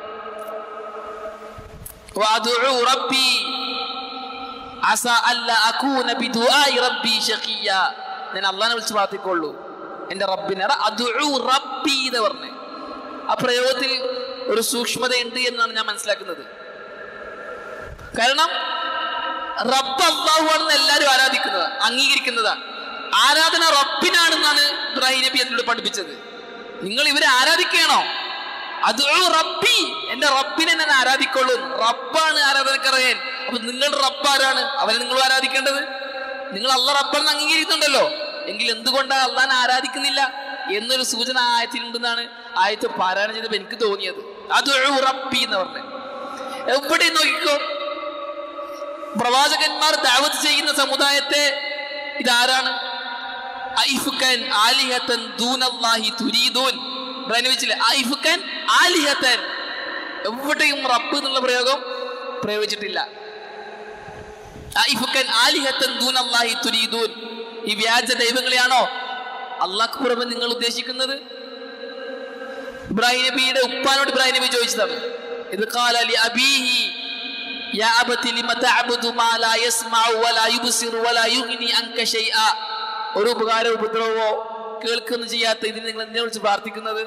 വഅദ്ഉ റബ്ബി അസ അല്ല അകൂന ബിദുആഇ റബ്ബി ശഖിയ ഞാൻ അള്ളാഹിനെ വിളിച്ച് പ്രാർത്ഥിക്കുള്ളൂ എൻ്റെ റബ്ബിനെ അദ്ഉ റബ്ബി എന്ന് പറഞ്ഞേ ആ പ്രയോഗത്തിൽ ഒരു സൂക്ഷ്മതയുണ്ട് എന്നാണ് ഞാൻ മനസ്സിലാക്കുന്നത് കാരണം റബ്ബ് അള്ളാഹു ആണെന്ന് എല്ലാവരും ആരാധിക്കുന്നത് അംഗീകരിക്കുന്നതാണ് ആരാധന റബ്ബിനാണെന്നാണ് ഇബ്രാഹിം നബി എന്നോട് പഠിപ്പിച്ചത് നിങ്ങൾ ഇവരെ ആരാധിക്കണോ അത് റബ്ബി എന്റെ റബ്ബിനെ ഞാൻ ആരാധിക്കുള്ളൂ റബ്ബാണ് ആരാധനക്കറിയാൻ അപ്പൊ നിങ്ങളുടെ റബ്ബ് ആരാണ് അവനെ നിങ്ങൾ ആരാധിക്കേണ്ടത് നിങ്ങൾ അള്ള റബ്ബെന്ന് അംഗീകരിക്കുന്നുണ്ടല്ലോ എങ്കിൽ എന്തുകൊണ്ടാണ് അള്ളാനെ ആരാധിക്കുന്നില്ല എന്നൊരു സൂചന ആ ആയത്തിലുണ്ടെന്നാണ് ആയത്ത് പാരായണം ചെയ്തപ്പോൾ എനിക്ക് തോന്നിയത് അത് റബ്ബി എന്ന് പറഞ്ഞത് എവിടെ നോക്കിക്കോ പ്രവാചകന്മാർ ദാവത്ത് ചെയ്യുന്ന സമുദായത്തെ ഇതാരാണ് ഐഫുക്കൻ ആലിഹത്തൻ ദൂനല്ലാഹി തുരീദൂൻ പ്രയോഗിച്ചില്ലേ ഐഫുക്കൻ ആലിഹത്തൻ എവിടെയും റബ്ബ് എന്നുള്ള പ്രയോഗം പ്രയോഗിച്ചിട്ടില്ല ഐഫുക്കൻ ആലിഹത്തൻ ദൂനല്ലാഹി തുരീദൂൻ ഈ വ്യാജ ദൈവങ്ങളെയാണോ അള്ളാഹ് പുറമെ നിങ്ങൾ ഉദ്ദേശിക്കുന്നത് ഇബ്രാഹിം നബിയുടെ ഉപ്പാനോട് ഇബ്രാഹിം നബി ചോദിച്ചതാണ് ഇത് കാലി അബീഹി യാ അബതി ലിമ തഅബുദു മാ ലാ യസ്മഉ വലാ യുബ്സിറു വലാ യുഗ്നി അൻക ഷൈഅ ഒരു ഉപകാര ഉപദ്രവമോ കേൾക്കുന്നു ചെയ്യാത്ത ഇതിന് നിങ്ങൾ എന്തിനെ വിളിച്ച് പ്രാർത്ഥിക്കുന്നത്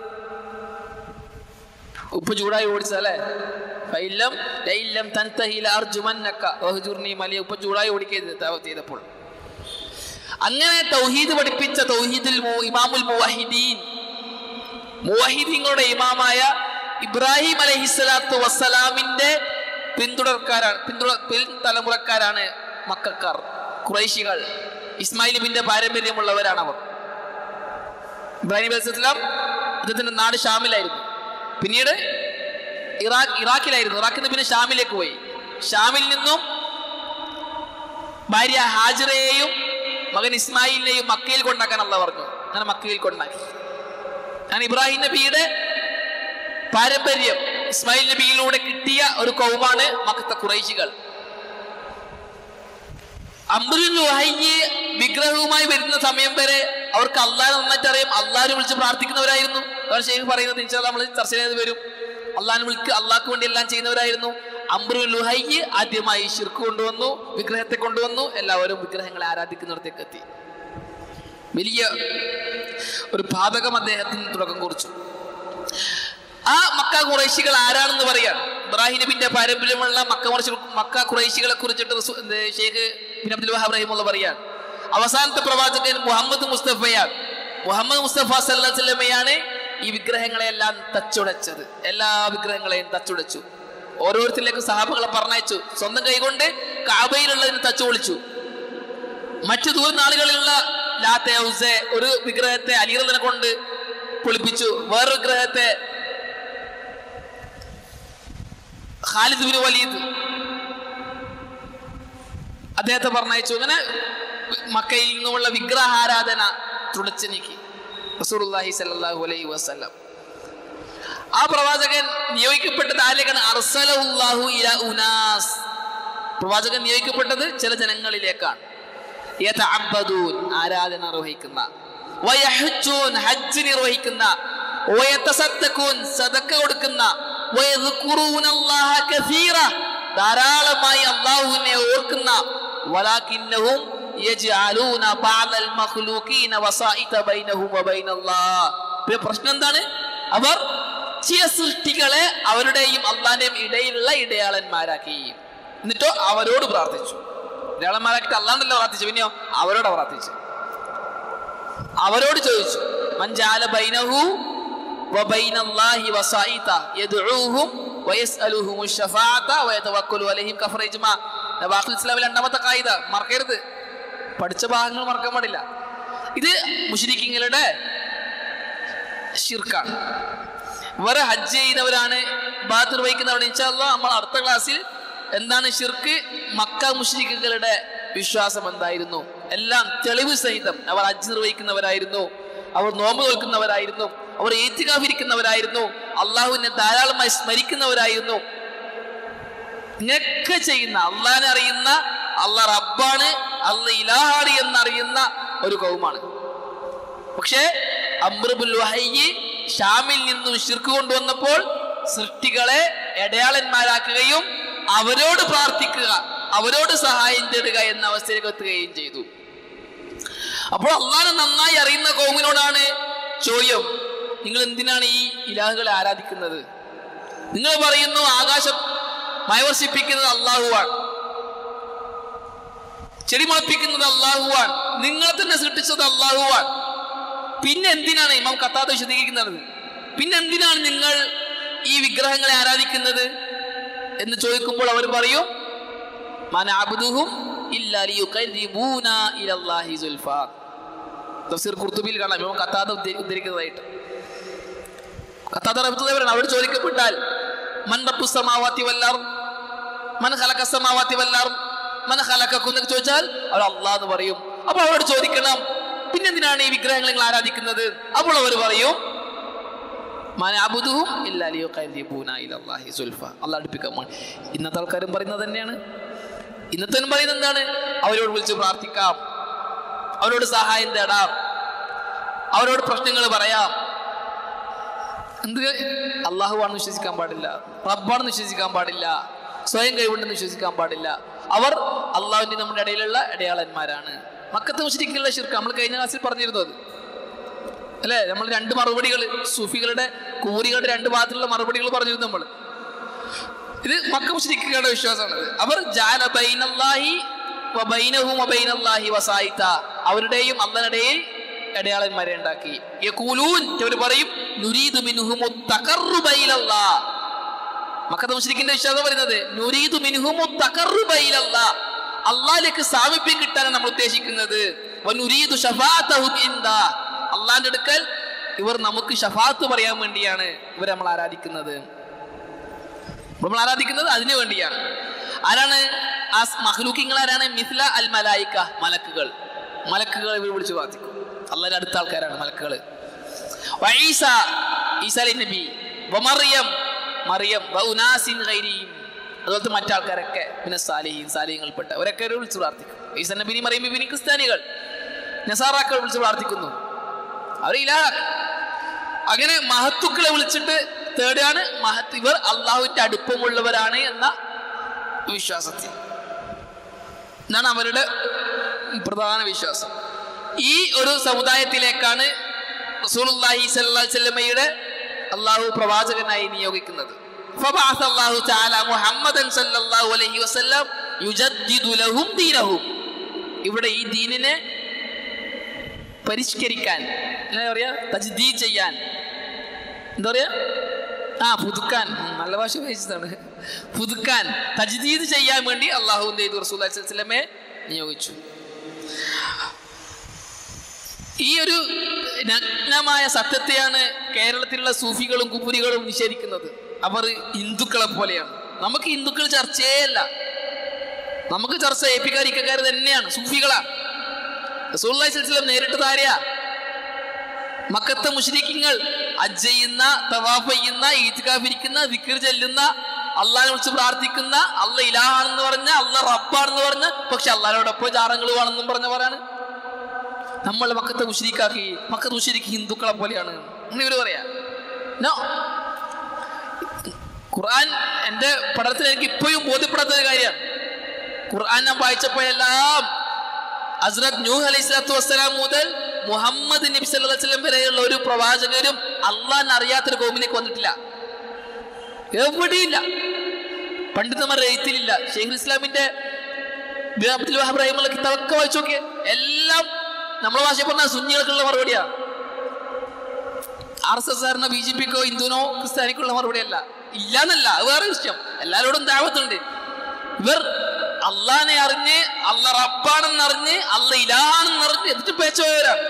ഉപ്പ് ചൂടായി ഓടിച്ചല്ലേ ഫൈലം ലൈലം തൻതഹി ലഅർജുമന്നക വഹ്ജുർനി മലിയ ഉപ്പ് ചൂടായി ഓടിക്കരുത് ദഅവത്ത് ചെയ്തപ്പോൾ അങ്ങനെ തൗഹീദ് പഠിപ്പിച്ച തൗഹീദുൽ മു- ഇമാമുൽ മുവഹിദീൻ മുവഹിദീങ്ങളുടെ ഇമാമായ ഇബ്രാഹിം അലഹിസ്സലാത്തു വസ്സലാമിന്റെ പിന്തുടർക്കാരാണ് പിന്തുട പിൻതലമുറക്കാരാണ് മക്കാർ ഖുറൈശികൾ ഇസ്മായിൽ നബിന്റെ പാരമ്പര്യമുള്ളവരാണ് അവർ ഇബ്രാഹിം അലൈഹി സ്വലാം അദ്ദേഹത്തിന്റെ നാട് ഷാമിലായിരുന്നു പിന്നീട് ഇറാഖ് ഇറാഖിലായിരുന്നു ഇറാഖിൽ നിന്ന് പിന്നെ ഷാമിലേക്ക് പോയി ഷാമിൽ നിന്നും ഭാര്യ ഹാജിറയെയും മകൻ ഇസ്മായിലിനെയും മക്കയിൽ കൊണ്ടാക്കാൻ അല്ല പറഞ്ഞു അങ്ങനെ മക്കയിൽ കൊണ്ടാക്കി ഞാൻ ഇബ്രാഹിം നബിയുടെ പാരമ്പര്യം ഇസ്മായിൽ നബിയിലൂടെ കിട്ടിയ ഒരു കൗമാണ് മക്കത്തെ കുറൈശികൾ അമ്രുൽ ലുഹയ്യ് വിഗ്രഹവുമായി വരുന്ന സമയം വരെ അവർക്ക് അള്ളാഹ് നന്നായിട്ട് അറിയാം അള്ളാഹിനെ വിളിച്ച് പ്രാർത്ഥിക്കുന്നവരായിരുന്നു അതാണ് ഷെയ്ഖ് പറയുന്നത് ഇൻഷാ നമ്മൾ ചർച്ച ചെയ്ത് വരും അള്ളാഹിനെ വിളിക്ക് അള്ളാഹ്ക്ക് വേണ്ടി എല്ലാം ചെയ്യുന്നവരായിരുന്നു അമ്രുൽ ലുഹയ്യ് ആദ്യമായി ഷിർക്ക് കൊണ്ടുവന്നു വിഗ്രഹത്തെ കൊണ്ടുവന്നു എല്ലാവരും വിഗ്രഹങ്ങളെ ആരാധിക്കുന്നിടത്തേക്ക് എത്തി വലിയ ഒരു പാതകം അദ്ദേഹത്തിന് തുടക്കം കുറിച്ചു ആ മക്ക കുറേശികൾ ആരാണെന്ന് പറയാൻ ഇബ്രാഹിം നബിന്റെ പാരമ്പര്യമുള്ള മക്ക കുറേശി മക്ക കുറേശികളെ കുറിച്ചിട്ട് റസൂ- എന്ത് ഷെയ്ഖ് ബിൻ അബ്ദുൽ വഹാബ് റഹിമുള്ള പറയാൻ അവസാനത്തെ പ്രവാചകൻ മുഹമ്മദ് മുസ്തഫയാണ് മുഹമ്മദ് മുസ്തഫ സല്ലല്ലാഹു അലൈഹി വസല്ലമയാണ് ഈ വിഗ്രഹങ്ങളെല്ലാം തച്ചുടച്ചത് എല്ലാ വിഗ്രഹങ്ങളെയും തച്ചുടച്ചു ഓരോരുത്തരിലേക്കും സഹാബകളെ പറഞ്ഞയച്ചു സ്വന്തം കൈകൊണ്ട് കാബയിലുള്ളതിന് തച്ചു പൊളിച്ചു മറ്റു ദൂര നാളുകളിലുള്ള ലാത്തെ ഔസെ ഒരു വിഗ്രഹത്തെ അലിറലിനെ കൊണ്ട് പൊളിപ്പിച്ചു വേറൊരു വിഗ്രഹത്തെ ഖാലിദ് ബിൻ വലീദ് അദ്ദേഹത്തെ പറഞ്ഞയച്ചു അങ്ങനെ മക്കയിൽ നിന്നുമുള്ള വിഗ്രഹാരാധന തുടച്ചു നീക്കി റസൂലുള്ളാഹി സ്വല്ലല്ലാഹു അലൈഹി വസല്ലം ആ പ്രവാചകൻ നിയോഗിക്കപ്പെട്ടത് ആരിലേക്കാണ് അർസലഹുല്ലാഹു ഇല ഉനാസ് പ്രവാചകൻ നിയോഗിക്കപ്പെട്ടത് ചില ജനങ്ങളിലേക്കാണ് യതഅബ്ബദൂൻ ആരാധന നിർവഹിക്കുന്ന വയഹജ്ജൂൻ ഹജ്ജ് നിർവഹിക്കുന്ന വയതസദ്ദഖൂൻ സദക്ക കൊടുക്കുന്ന വയദ്കുറൂനല്ലാഹ കസീറ ധാരാളമായി അല്ലാഹുവിനെ ഓർക്കുന്ന വലാകിന്നഹും യജ്അലൂന ബഅദൽ മഖ്ലൂഖീന വസായിത ബൈനഹും വബൈനല്ലാഹ് പിന്നെ പ്രശ്നം എന്താണ് അവർ ചില സൃഷ്ടികളെ അവരുടെയും അള്ളാന്റെയും ഇടയിലുള്ള ഇടയാളന്മാരാക്കി എന്നിട്ടോ അവരോട് പ്രാർത്ഥിച്ചു ഇടയാളന്മാരാക്കിട്ട് അല്ലാണ്ടല്ലോ പ്രാർത്ഥിച്ചു പിന്നെയോ അവരോട് പ്രാർത്ഥിച്ചു അവരോട് ചോദിച്ചു മഞ്ചാല ബൈനഹു വബൈനല്ലാഹി വസായിത യദ്ഉഹും വയസ്അലുഹും الشفاعة ويتوكل عليهم كفر ഇജ്മാ നവാഖുൽ ഇസ്ലാമിൽ രണ്ടാമത്തെ കായിക മറക്കരുത് പഠിച്ച ഭാഗങ്ങൾ മറക്കാൻ പാടില്ല ഇത് മുശ്രിക്കിങ്ങളുടെ ഷിർക്കാണ് വേറെ ഹജ്ജ് ചെയ്യുന്നവരാണ് ബാത്ത് നിർവഹിക്കുന്നവരാണ് ഇൻഷാല്ല നമ്മൾ അടുത്ത ക്ലാസ്സിൽ എന്താണ് ഷിർക്ക് മക്ക മുഷ്രിക്കുകളുടെ വിശ്വാസം എന്തായിരുന്നു എല്ലാം തെളിവ് സഹിതം അവർ ഹജ്ജ് നിർവഹിക്കുന്നവരായിരുന്നു അവർ നോമ്പ് നോൽക്കുന്നവരായിരുന്നു അവർ ഏറ്റുകാവിരിക്കുന്നവരായിരുന്നു അള്ളാഹുവിനെ ധാരാളമായി സ്മരിക്കുന്നവരായിരുന്നു ഇങ്ങനെയൊക്കെ ചെയ്യുന്ന അള്ളാഹിനെ അറിയുന്ന അള്ളാഹ് റബ്ബാണ് അള്ള ഇലാഹാണ് എന്നറിയുന്ന ഒരു കൗമാണ് പക്ഷേ അമ്രുബുൽ വഹയ്യ് ഷാമിൽ നിന്നും ഷിർക്ക് കൊണ്ടുവന്നപ്പോൾ സൃഷ്ടികളെ ഇടയാളന്മാരാക്കുകയും അവരോട് പ്രാർത്ഥിക്കുക അവരോട് സഹായം തേടുക എന്ന അവസ്ഥയിലേക്ക് എത്തുകയും ചെയ്തു അപ്പോൾ അള്ളാഹ് നന്നായി അറിയുന്ന കൗമിനോടാണ് ചോദ്യം നിങ്ങൾ എന്തിനാണ് ഈ ഇലാഹുകളെ ആരാധിക്കുന്നത് നിങ്ങൾ പറയുന്നു ആകാശം മയവർഷിപ്പിക്കുന്നത് അള്ളാഹുവാണ് ചെടി മുളപ്പിക്കുന്നത് അള്ളാഹുവാണ് നിങ്ങളെ തന്നെ സൃഷ്ടിച്ചത് അള്ളാഹുവാണ് പിന്നെ എന്തിനാണ് ഇമാം കത്താത്ത വിശദീകരിക്കുന്നത് പിന്നെ എന്തിനാണ് നിങ്ങൾ ഈ വിഗ്രഹങ്ങളെ ആരാധിക്കുന്നത് എന്ന് ചോദിക്കുമ്പോൾ അവർ പറയും മനാബുദുഹും ഇല്ലാ ലിയുഖർരിബൂന ഇലല്ലാഹി സുൽഫാ തഫ്സീർ ഖുർത്തുബിയിൽ കാണാം ഇമാം കത്താത ഉദ്ധരി- ഉദ്ധരിക്കുന്നതായിട്ട് കത്താത റഹ്മത്തുള്ളവരാണ് അവർ ചോദിക്കപ്പെട്ടാൽ മൻ റബ്ബു സമാവാത്തി വല്ലാർ മൻ ഖലഖ സമാവാത്തി വല്ലാർ മൻ ഖലഖക്കും എന്നൊക്കെ ചോദിച്ചാൽ അവർ അള്ളാഹ് എന്ന് പറയും അപ്പോൾ അവരോട് ചോദിക്കണം പിന്നെന്തിനാണ് ഈ വിഗ്രഹങ്ങൾ നിങ്ങൾ ആരാധിക്കുന്നത് അപ്പോൾ അവർ പറയും മനാബുദുഹും ഇല്ലാ ലിയുഖർരിബൂന ഇലല്ലാഹി സുൽഫ അള്ളാഹ് അടുപ്പിക്കാൻ വേണ്ടി ഇന്നത്തെ ആൾക്കാരും പറയുന്നത് തന്നെയാണ് ഇന്നത്തെ പറയുന്നത് എന്താണ് അവരോട് വിളിച്ച് പ്രാർത്ഥിക്കാം അവരോട് സഹായം തേടാം അവരോട് പ്രശ്നങ്ങൾ പറയാം എന്ത് അള്ളാഹുവാണെന്ന് വിശ്വസിക്കാൻ പാടില്ല റബ്ബാണെന്ന് വിശ്വസിക്കാൻ പാടില്ല സ്വയം കൈവിണ്ടെന്ന് വിശ്വസിക്കാൻ പാടില്ല അവർ അള്ളാഹുവിന്റെ നമ്മുടെ ഇടയിലുള്ള ഇടയാളന്മാരാണ് മക്കത്ത് മുസ്ലിക്കുള്ള ശിർക്ക് നമ്മൾ കഴിഞ്ഞ ക്ലാസ്സിൽ പറഞ്ഞിരുന്നു അത് അല്ലേ നമ്മൾ രണ്ട് മറുപടികൾ സൂഫികളുടെ കൂരികളുടെ രണ്ട് ഭാഗത്തുള്ള മറുപടികൾ പറഞ്ഞിരുന്നു നമ്മൾ ഇത് മക്ക മുസ്ലിക്കുകളുടെ വിശ്വാസമാണ് അവർ ജാല ബൈനല്ലാഹി വബൈനഹും വബൈനല്ലാഹി വസായിത്ത അവരുടെയും അള്ളനിടയിൽ ഇടയാളന്മാരെ ഉണ്ടാക്കി യഖൂലൂൻ അവർ പറയും നുരീദു മിൻഹുമു തഖർറുബ ഇലല്ലാഹ് മക്കത്ത് മുശ്രിക്കിന്റെ വിശ്വാസം പറയുന്നത് നുരീദു മിൻഹുമു തഖർറുബ ഇലല്ലാഹ് അള്ളാഹിലേക്ക് സാമീപ്യം കിട്ടാനാണ് നമ്മൾ ഉദ്ദേശിക്കുന്നത് വനുരീദു ഷഫാഅതഹും ഇൻദാ അള്ളാഹിന്റെ അടുക്കൽ ഇവർ നമുക്ക് ഷഫാത്ത് പറയാൻ വേണ്ടിയാണ് ഇവർ നമ്മൾ ആരാധിക്കുന്നത് നമ്മൾ ആരാധിക്കുന്നത് അതിനു വേണ്ടിയാണ് ആരാണ് ആ മഹ്ലൂക്കിങ്ങൾ ആരാണ് മിസ്ല അൽ മലായിക്ക മലക്കുകൾ മലക്കുകൾ ഇവർ വിളിച്ചു പ്രാർത്ഥിക്കും അള്ളാഹിന്റെ അടുത്ത ആൾക്കാരാണ് മലക്കുകൾ വഈസ ഈസ അലി നബി വമറിയം മറിയം വഉനാസിൻ ഗൈരിയും അതുപോലത്തെ മറ്റാൾക്കാരൊക്കെ പിന്നെ സാലിഹീൻ സാലിഹ്യങ്ങൾപ്പെട്ട അവരൊക്കെ ഇവരെ വിളിച്ചു പ്രാർത്ഥിക്കും ഈസ നബിനി മറിയം ബിബിനി ക്രിസ്ത്യാനികൾ നസാറാക്കൾ വിളിച്ചു പ്രാർത്ഥിക്കുന്നു അവർ ഇലാഹാക്കും അങ്ങനെ മഹത്തുക്കളെ വിളിച്ചിട്ട് തേടുകയാണ് മഹത്ത് ഇവർ അള്ളാഹുവിന്റെ അടുപ്പമുള്ളവരാണ് എന്ന വിശ്വാസത്തിൽ ഇതാണ് അവരുടെ പ്രധാന വിശ്വാസം ഈ ഒരു സമുദായത്തിലേക്കാണ് റസൂലുള്ളാഹി സ്വല്ലല്ലാഹി അലൈഹി വസല്ലമയുടെ അള്ളാഹു പ്രവാചകനായി നിയോഗിക്കുന്നത് فبعث الله تعالى محمدا صلى الله عليه وسلم يجدد لهم دينهم ഇവിടെ ഈ ദീനിനെ പരിഷ്കരിക്കാൻ എന്താ പറയാ തജ്ദീദ് ചെയ്യാൻ എന്താ പറയാ ആ പുതുക്കാൻ ഉം, നല്ല ഭാഷ ഉപയോഗിച്ചതാണ് പുതുക്കാൻ തജ്ദീദ് ചെയ്യാൻ വേണ്ടി അള്ളാഹു എന്ത് ചെയ്തു റസൂൽ വസ്ലമെ നിയോഗിച്ചു ഈ ഒരു നഗ്നമായ സത്യത്തെയാണ് കേരളത്തിലുള്ള സൂഫികളും കുപ്പുരികളും നിഷേധിക്കുന്നത് അവർ ഹിന്ദുക്കളെ പോലെയാണ് നമുക്ക് ഹിന്ദുക്കൾ ചർച്ചയേ അല്ല നമുക്ക് ചർച്ച ഏപ്പിക്കാർ ഇക്കാർ തന്നെയാണ് സൂഫികളാണ് റസൂലുള്ളാഹി സ്വല്ലല്ലാഹു അലൈഹി വസല്ലം നേരിട്ട് താരയാ മക്കത്തെ മുഷ്രിക്കിങ്ങൾ അജ് ചെയ്യുന്ന തവാഫ് ചെയ്യുന്ന ഈത്കാഫ് ഇരിക്കുന്ന വിക്ർ ചെല്ലുന്ന അള്ളാഹിനെ വിളിച്ച് പ്രാർത്ഥിക്കുന്ന അല്ല ഇലാഹാണെന്ന് പറഞ്ഞ അല്ല റബ്ബാണെന്ന് പറഞ്ഞ പക്ഷെ അള്ളാഹിനോടൊപ്പം ജാറങ്ങൾ വേണമെന്നും പറഞ്ഞവരാണ് നമ്മൾ മക്കത്തെ മുഷ്രിക്കാക്കി മക്കത്ത് മുഷ്രിക്ക് ഹിന്ദുക്കളെ പോലെയാണ് എന്ന് ഇവര് പറയാ നോ ഖുർആൻ എൻ്റെ പഠനത്തിൽ എനിക്ക് ഇപ്പോഴും ബോധ്യപ്പെടാത്ത ഒരു കാര്യമാണ് ഖുർആൻ ഞാൻ വായിച്ചപ്പോഴെല്ലാം ഹസ്രത് നൂഹ് അലൈഹി സ്വലാത്തു വസ്സലാം മുതൽ മുഹമ്മദ് നബി സല്ലല്ലാഹു അലൈഹി വസല്ലം വരെയുള്ള ഒരു പ്രവാചകരും അള്ളാഹിനെ അറിയാത്തൊരു കോമിലേക്ക് വന്നിട്ടില്ല എവിടെയില്ല പണ്ഡിതന്മാരുടെ എഴുത്തിലില്ല ഷെയ്ഖുൽ ഇസ്ലാമിന്റെ അബ്ദുൽ വഹാബ് റഹിമുള്ള കിതാബൊക്കെ വായിച്ചു നോക്കിയേ എല്ലാം നമ്മളെ ഭാഷ പറഞ്ഞാൽ സുന്നികൾക്കുള്ള മറുപടിയാണ് ആർ എസ് എസ് ആറിനോ ബി ജെ പിക്കോ ഹിന്ദുവിനോ ക്രിസ്ത്യാനിക്കുള്ള മറുപടിയല്ല ഇല്ലാന്നല്ല അത് വേറെ വിഷയം എല്ലാവരോടും ദാവത്തുണ്ട് ഇവർ അള്ളാനെ അറിഞ്ഞ് അല്ല റബ്ബാണെന്ന് അറിഞ്ഞ് അല്ല ഇലാണെന്ന് അറിഞ്ഞ് എന്നിട്ട് പേച്ചവരാണ്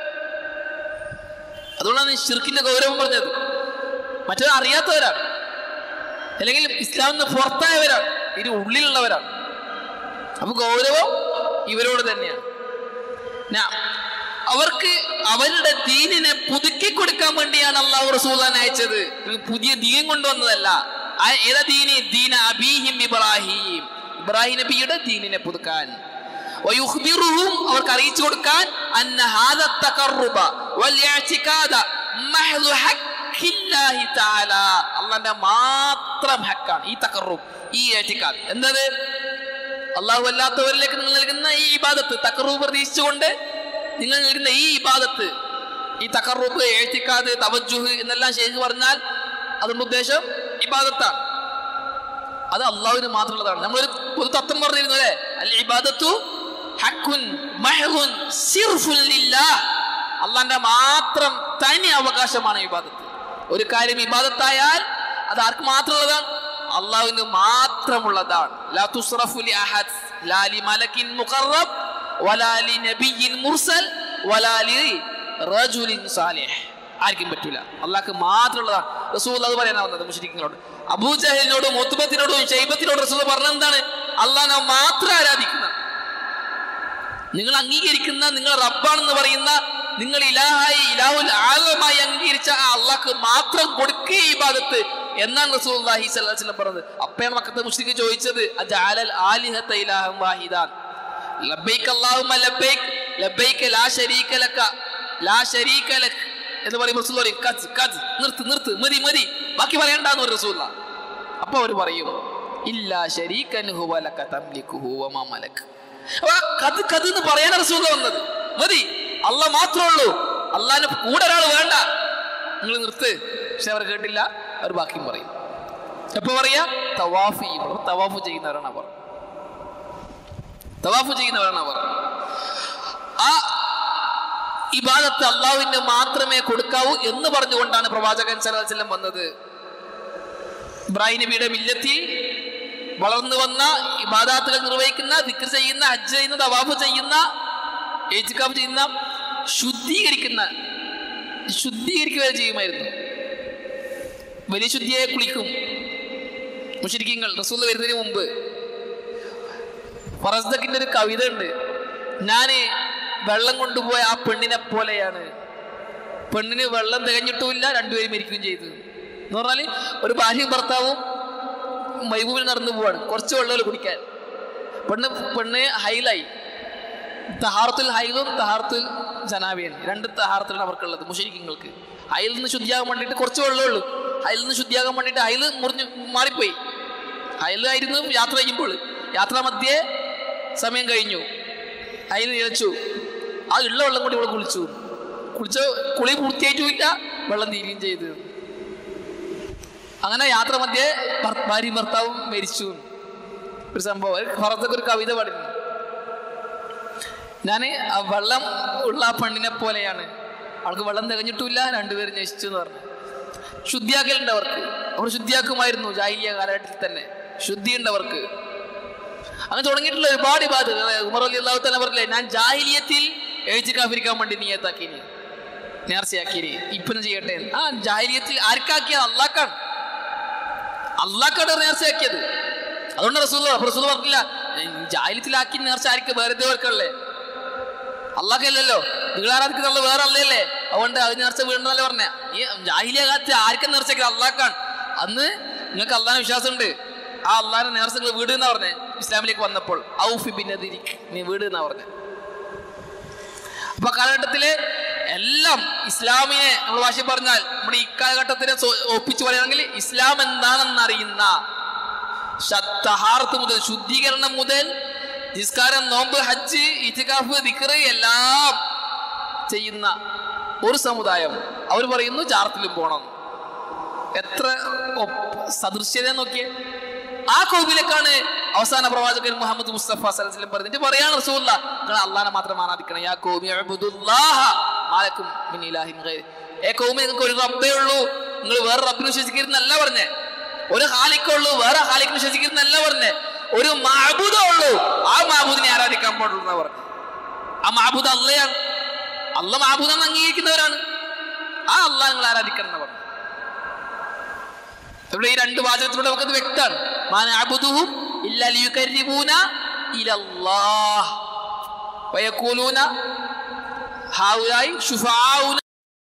അതുകൊണ്ടാണ് ഈ ഷിർക്കിന്റെ ഗൗരവം പറഞ്ഞത് മറ്റവർ അറിയാത്തവരാണ് അല്ലെങ്കിൽ ഇസ്ലാമിൽ നിന്ന് പുറത്തായവരാണ് ഇത് ഉള്ളിലുള്ളവരാണ് അപ്പൊ ഗൗരവം ഇവരോട് തന്നെയാണ് നാ- അവർക്ക് അവരുടെ ദീനിനെ പുതുക്കി കൊടുക്കാൻ വേണ്ടിയാണ് അള്ളാഹു റസൂലാൻ അയച്ചത് ഇത് പുതിയ ദീൻ കൊണ്ടുവന്നതല്ല ആ ഏതാ ദീന് ദീന അബീഹിം ഇബ്രാഹിം ഇബ്രാഹിം നബിയുടെ ദീനിനെ പുതുക്കാൻ വയുഖ്ബിറുഹും അവർക്ക് അറിയിച്ചു കൊടുക്കാൻ അന്ന ഹാദ തഖർറുബ വൽ ഇഅ്തിഖാദ മഹ്ദു ഹഖില്ലാഹി തആല അല്ലാഹുവിന്റെ മാത്രം ഹക്കാണ് ഈ തഖർറുബ് ഈ ഇഅ്തിഖാദ് എന്തത് അള്ളാഹു അല്ലാത്തവരിലേക്ക് നിങ്ങൾ നൽകുന്ന ഈ ഇബാദത്ത് തക്കറൂബ് പ്രതീക്ഷിച്ചുകൊണ്ട് നിങ്ങൾ നൽകുന്ന ഈ ഇബാദത്ത് ഈ തക്കറൂബ് എഴുത്തിക്കാത് തവജുഹ് എന്നെല്ലാം ശേഖ് പറഞ്ഞാൽ അതുകൊണ്ട് ഉദ്ദേശം ഇബാദത്താണ് അത് അള്ളാഹുവിന് മാത്രമുള്ളതാണ് നമ്മളൊരു പൊതു തത്വം പറഞ്ഞിരുന്നു അല്ലേ അൽ ഇബാദത്തു ഹക്കുൻ മഹ്റുൻ സിർഫുൻ ലില്ലാഹ് അള്ളാന്റെ മാത്രം തനി അവകാശമാണ് ഇബാദത്ത് ഒരു കാര്യം ഇബാദത്തായാൽ അത് ആർക്ക് മാത്രമുള്ളതാണ് അള്ളാഹുവിന് മാത്രമുള്ളതാണ് ലാ തുസ്റഫു ലി അഹദ് ലാ ലി മലക്കിൻ മുഖറബ് വലാ ലി നബിയിൻ മുർസൽ വലാ ലി റജുലിൻ സാലിഹ് ആർക്കും പറ്റൂല അള്ളാഹ്ക്ക് മാത്രമുള്ളതാണ് റസൂൽ അത് പറയാനാവുന്നത് മുസ്ലിങ്ങളോട് അബൂജഹലിനോടും മുത്തുബത്തിനോടും ഷൈബത്തിനോടും റസൂൽ പറഞ്ഞത് എന്താണ് അള്ളാഹിനെ മാത്രം ആരാധിക്കുന്ന നിങ്ങൾ അംഗീകരിക്കുന്ന നിങ്ങൾ റബ്ബാണെന്ന് പറയുന്ന നിങ്ങൾ ഇലാഹായി ഇലാഹുൽ ആലമായി അംഗീകരിച്ച ആ അള്ളാഹ്ക്ക് മാത്രം കൊടുക്കുക ഈ ഭാഗത്ത് എന്നാണ് റസൂലുള്ളാഹി സ്വല്ലല്ലാഹി അലൈഹി വസല്ലം പറഞ്ഞത് അപ്പയാണ് മക്കത്തെ മുസ്ലിക്ക് ചോദിച്ചത് അജഅലൽ ആലിഹത ഇലാഹൻ വാഹിദാൻ ലബ്ബൈക അല്ലാഹുമ്മ ലബ്ബൈക ലബ്ബൈക ലാ ശരീക ലക ലാ ശരീക ലക് എന്ന് പറയുമ്പോൾ റസൂൽ പറയും കസ് കസ് നിർത്ത് നിർത്ത് മതി മതി ബാക്കി പറയണ്ടെന്ന് പറയും റസൂല്ല അപ്പൊ അവർ പറയും ഇല്ലാ ശരീകൻ ഹുവ ലക തംലികുഹു വമാ മലക് അപ്പൊ ആ കത് കത് എന്ന് പറയാൻ റസൂൽ വന്നത് മതി അല്ല മാത്രമേ ഉള്ളൂ അള്ളാഹിന് കൂടെ ഒരാൾ വേണ്ട നിങ്ങൾ നിർത്ത് പക്ഷെ അവർ കേട്ടില്ല അവർ ബാക്കിയും പറയും എപ്പോ പറയാ തവാഫ് ചെയ്യുമ്പോൾ തവാഫ് ചെയ്യുന്നവരാണ് അവർ തവാഫ് ചെയ്യുന്നവരാണ് അവർ ആ ഇബാദത്ത് അള്ളാഹുവിന് മാത്രമേ കൊടുക്കാവൂ എന്ന് പറഞ്ഞുകൊണ്ടാണ് പ്രവാചകൻ സലഹുലം വന്നത് ഇബ്രാഹിം നബിയുടെ മില്ലത്തിൽ വളർന്നു വന്ന ഇബാദാത്തുകൾ നിർവഹിക്കുന്ന ദിക്ർ ചെയ്യുന്ന ഹജ്ജ് ചെയ്യുന്ന തവാഫ് ചെയ്യുന്ന ഏറ്റിക്കാഫ് ചെയ്യുന്ന ശുദ്ധീകരിക്കുന്ന ശുദ്ധീകരിക്കുക ചെയ്യുമായിരുന്നു വലിയ ശുദ്ധിയെ കുളിക്കും മുഷരിക്കങ്ങൾ റസൂൽ വരുന്നതിന് മുമ്പ് ഫറസ്ദക്കിന്റെ ഒരു കവിത ഉണ്ട് ഞാന് വെള്ളം കൊണ്ടുപോയ ആ പെണ്ണിനെ പോലെയാണ് പെണ്ണിന് വെള്ളം തികഞ്ഞിട്ടുമില്ല രണ്ടുപേരും മരിക്കുകയും ചെയ്തു എന്ന് പറഞ്ഞാല് ഒരു ഭാര്യയും ഭർത്താവും മൈബൂബിൽ നടന്നു പോവാണ് കുറച്ച് വെള്ളം കുടിക്കാൻ പെണ്ണ് പെണ്ണ് ഹൈലായി തഹാർത്തുൽ ഹൈലും തഹാർത്തുൽ ജനാബിയൻ രണ്ട് തഹാർത്തിലാണ് അവർക്കുള്ളത് മുഷരിക്കങ്ങൾക്ക് ഹൈലിൽ നിന്ന് ശുദ്ധിയാകാൻ വേണ്ടിയിട്ട് കുറച്ച് വെള്ളമേ ഉള്ളൂ ഹൈലിൽ നിന്ന് ശുദ്ധിയാകാൻ വേണ്ടിയിട്ട് ഹൈൽ മുറിഞ്ഞ് മാറിപ്പോയി ഹൈലായിരുന്നു യാത്ര ചെയ്യുമ്പോൾ യാത്രാ മധ്യേ സമയം കഴിഞ്ഞു ഹൈൽ ഇഴച്ചു ആ ഉള്ള വെള്ളം കൂടി ഇവിടെ കുളിച്ചു കുളിച്ച കുളി പൂർത്തിയായിട്ടുമില്ല വെള്ളം തീരുകയും ചെയ്തു അങ്ങനെ യാത്ര മധ്യേ ഭർ- ഭാര്യയും ഭർത്താവും മരിച്ചു ഒരു സംഭവം ഭറത്തൊക്കെ ഒരു കവിത പാടുന്നു ഞാൻ ആ വെള്ളം ഉള്ള ആ പെണ്ണിനെ പോലെയാണ് അവൾക്ക് വെള്ളം തികഞ്ഞിട്ടില്ല രണ്ടുപേരും നശിച്ചു എന്ന് പറഞ്ഞു ശുദ്ധിയാക്കലുണ്ട് അവർക്ക് അവർ ശുദ്ധിയാക്കുമായിരുന്നു ജാഹിലിയ കാലഘട്ടത്തിൽ തന്നെ ശുദ്ധിയുണ്ട് അവർക്ക് അങ്ങനെ തുടങ്ങിയിട്ടുള്ള ഒരുപാട് ഇബാദ് ഉമർ അലി അള്ളാഹു തന്നെ പറഞ്ഞില്ലേ ഞാൻ ജാഹിലിയത്തിൽ എഴുച്ചിക്കാഫിരിക്കാൻ വേണ്ടി നീയത്താക്കിനി നേർച്ചയാക്കിനി ഇപ്പം ചെയ്യട്ടെ എന്ന്. ആ ജാഹിലിയത്തിൽ ആർക്കാക്കിയത് അള്ളാക്കാണ് അള്ളാക്കാണ് നേർച്ചയാക്കിയത് അതുകൊണ്ട് റസൂൽ റസൂൽ പറഞ്ഞില്ല ജാഹിലിയത്തിലാക്കി നേർച്ച ആർക്ക് വേറെ വർക്കല്ലേ അള്ളാഹല്ലല്ലോ നിങ്ങൾ ആരാധിക്കുന്നുള്ള വേറെ അല്ലല്ലേ അതുകൊണ്ട് അത് നേർച്ച വീണ്ടെന്നല്ലേ പറഞ്ഞ ഈ ജാഹിലിയ കാലത്ത് ആർക്കും നേർച്ചയ്ക്ക് അള്ളാഹ്ക്കാണ് അന്ന് നിങ്ങൾക്ക് അള്ളാഹിന് വിശ്വാസമുണ്ട് ആ അള്ളാഹിന്റെ നേർച്ച നിങ്ങൾ വീട് എന്നാ പറഞ്ഞേ ഇസ്ലാമിലേക്ക് വന്നപ്പോൾ ഔഫി ബിന്നതിരിക്ക് നീ വീട് എന്നാ പറഞ്ഞേ അപ്പൊ കാലഘട്ടത്തില് എല്ലാം ഇസ്ലാമിനെ നമ്മൾ ഭാഷ പറഞ്ഞാൽ നമ്മുടെ ഇക്കാലഘട്ടത്തിനെ സോ- ഒപ്പിച്ചു പറയുകയാണെങ്കിൽ ഇസ്ലാം എന്താണെന്ന് അറിയുന്ന തഹാർത്ത് മുതൽ ശുദ്ധീകരണം മുതൽ നിസ്കാരം നോമ്പ് ഹജ്ജ് ഇത്തികാഫ് ദിക്റ് എല്ലാം ചെയ്യുന്ന ഒരു സമുദായം അവർ പറയുന്നു ജാറത്തിലും പോണം എത്ര ഒപ്പ്- സദൃശ്യത നോക്കിയേ ആ കോവിലേക്കാണ് അവസാന പ്രവാചകൻ മുഹമ്മദ് മുസ്തഫ സലഹ്ലം പറഞ്ഞിട്ട് പറയാണ് റസൂല്ല നിങ്ങൾ അള്ളാനെ മാത്രം ആരാധിക്കണം യാ കോമി അഅ്ബുദുല്ലാഹ മാലക്കും മിൻ ഇലാഹിൻ ഗൈർ. ഏ കോമി നിങ്ങൾക്ക് ഒരു റബ്ബേ ഉള്ളൂ നിങ്ങൾ വേറെ റബ്ബിനെ വിശ്വസിക്കരുതെന്നല്ല പറഞ്ഞേ ഒരു ഹാലിക്കേ ഉള്ളൂ വേറെ ഹാലിക്കിനെ വിശ്വസിക്കരുതെന്നല്ല പറഞ്ഞേ ഒരു മാബുദേ ഉള്ളൂ ആ മാബൂദിനെ ആരാധിക്കാൻ പാടുള്ളൂ എന്നാ പറഞ്ഞു ആ മാബൂദ് അള്ളയാണ് അള്ള മാബൂദെന്ന് അംഗീകരിക്കുന്നവരാണ് ആ അള്ളാഹ് നിങ്ങൾ ആരാധിക്കണം എന്ന് പറഞ്ഞു ഇവിടെ ഈ രണ്ട് വാചകത്തിലൂടെ നമുക്കത് വ്യക്തമാണ് മാന അബുദുഹും ഇല്ല ലിയുകർരിബൂന ഇലല്ലാഹ് വയഖൂലൂന ഹൗലായി ശുഫാഊന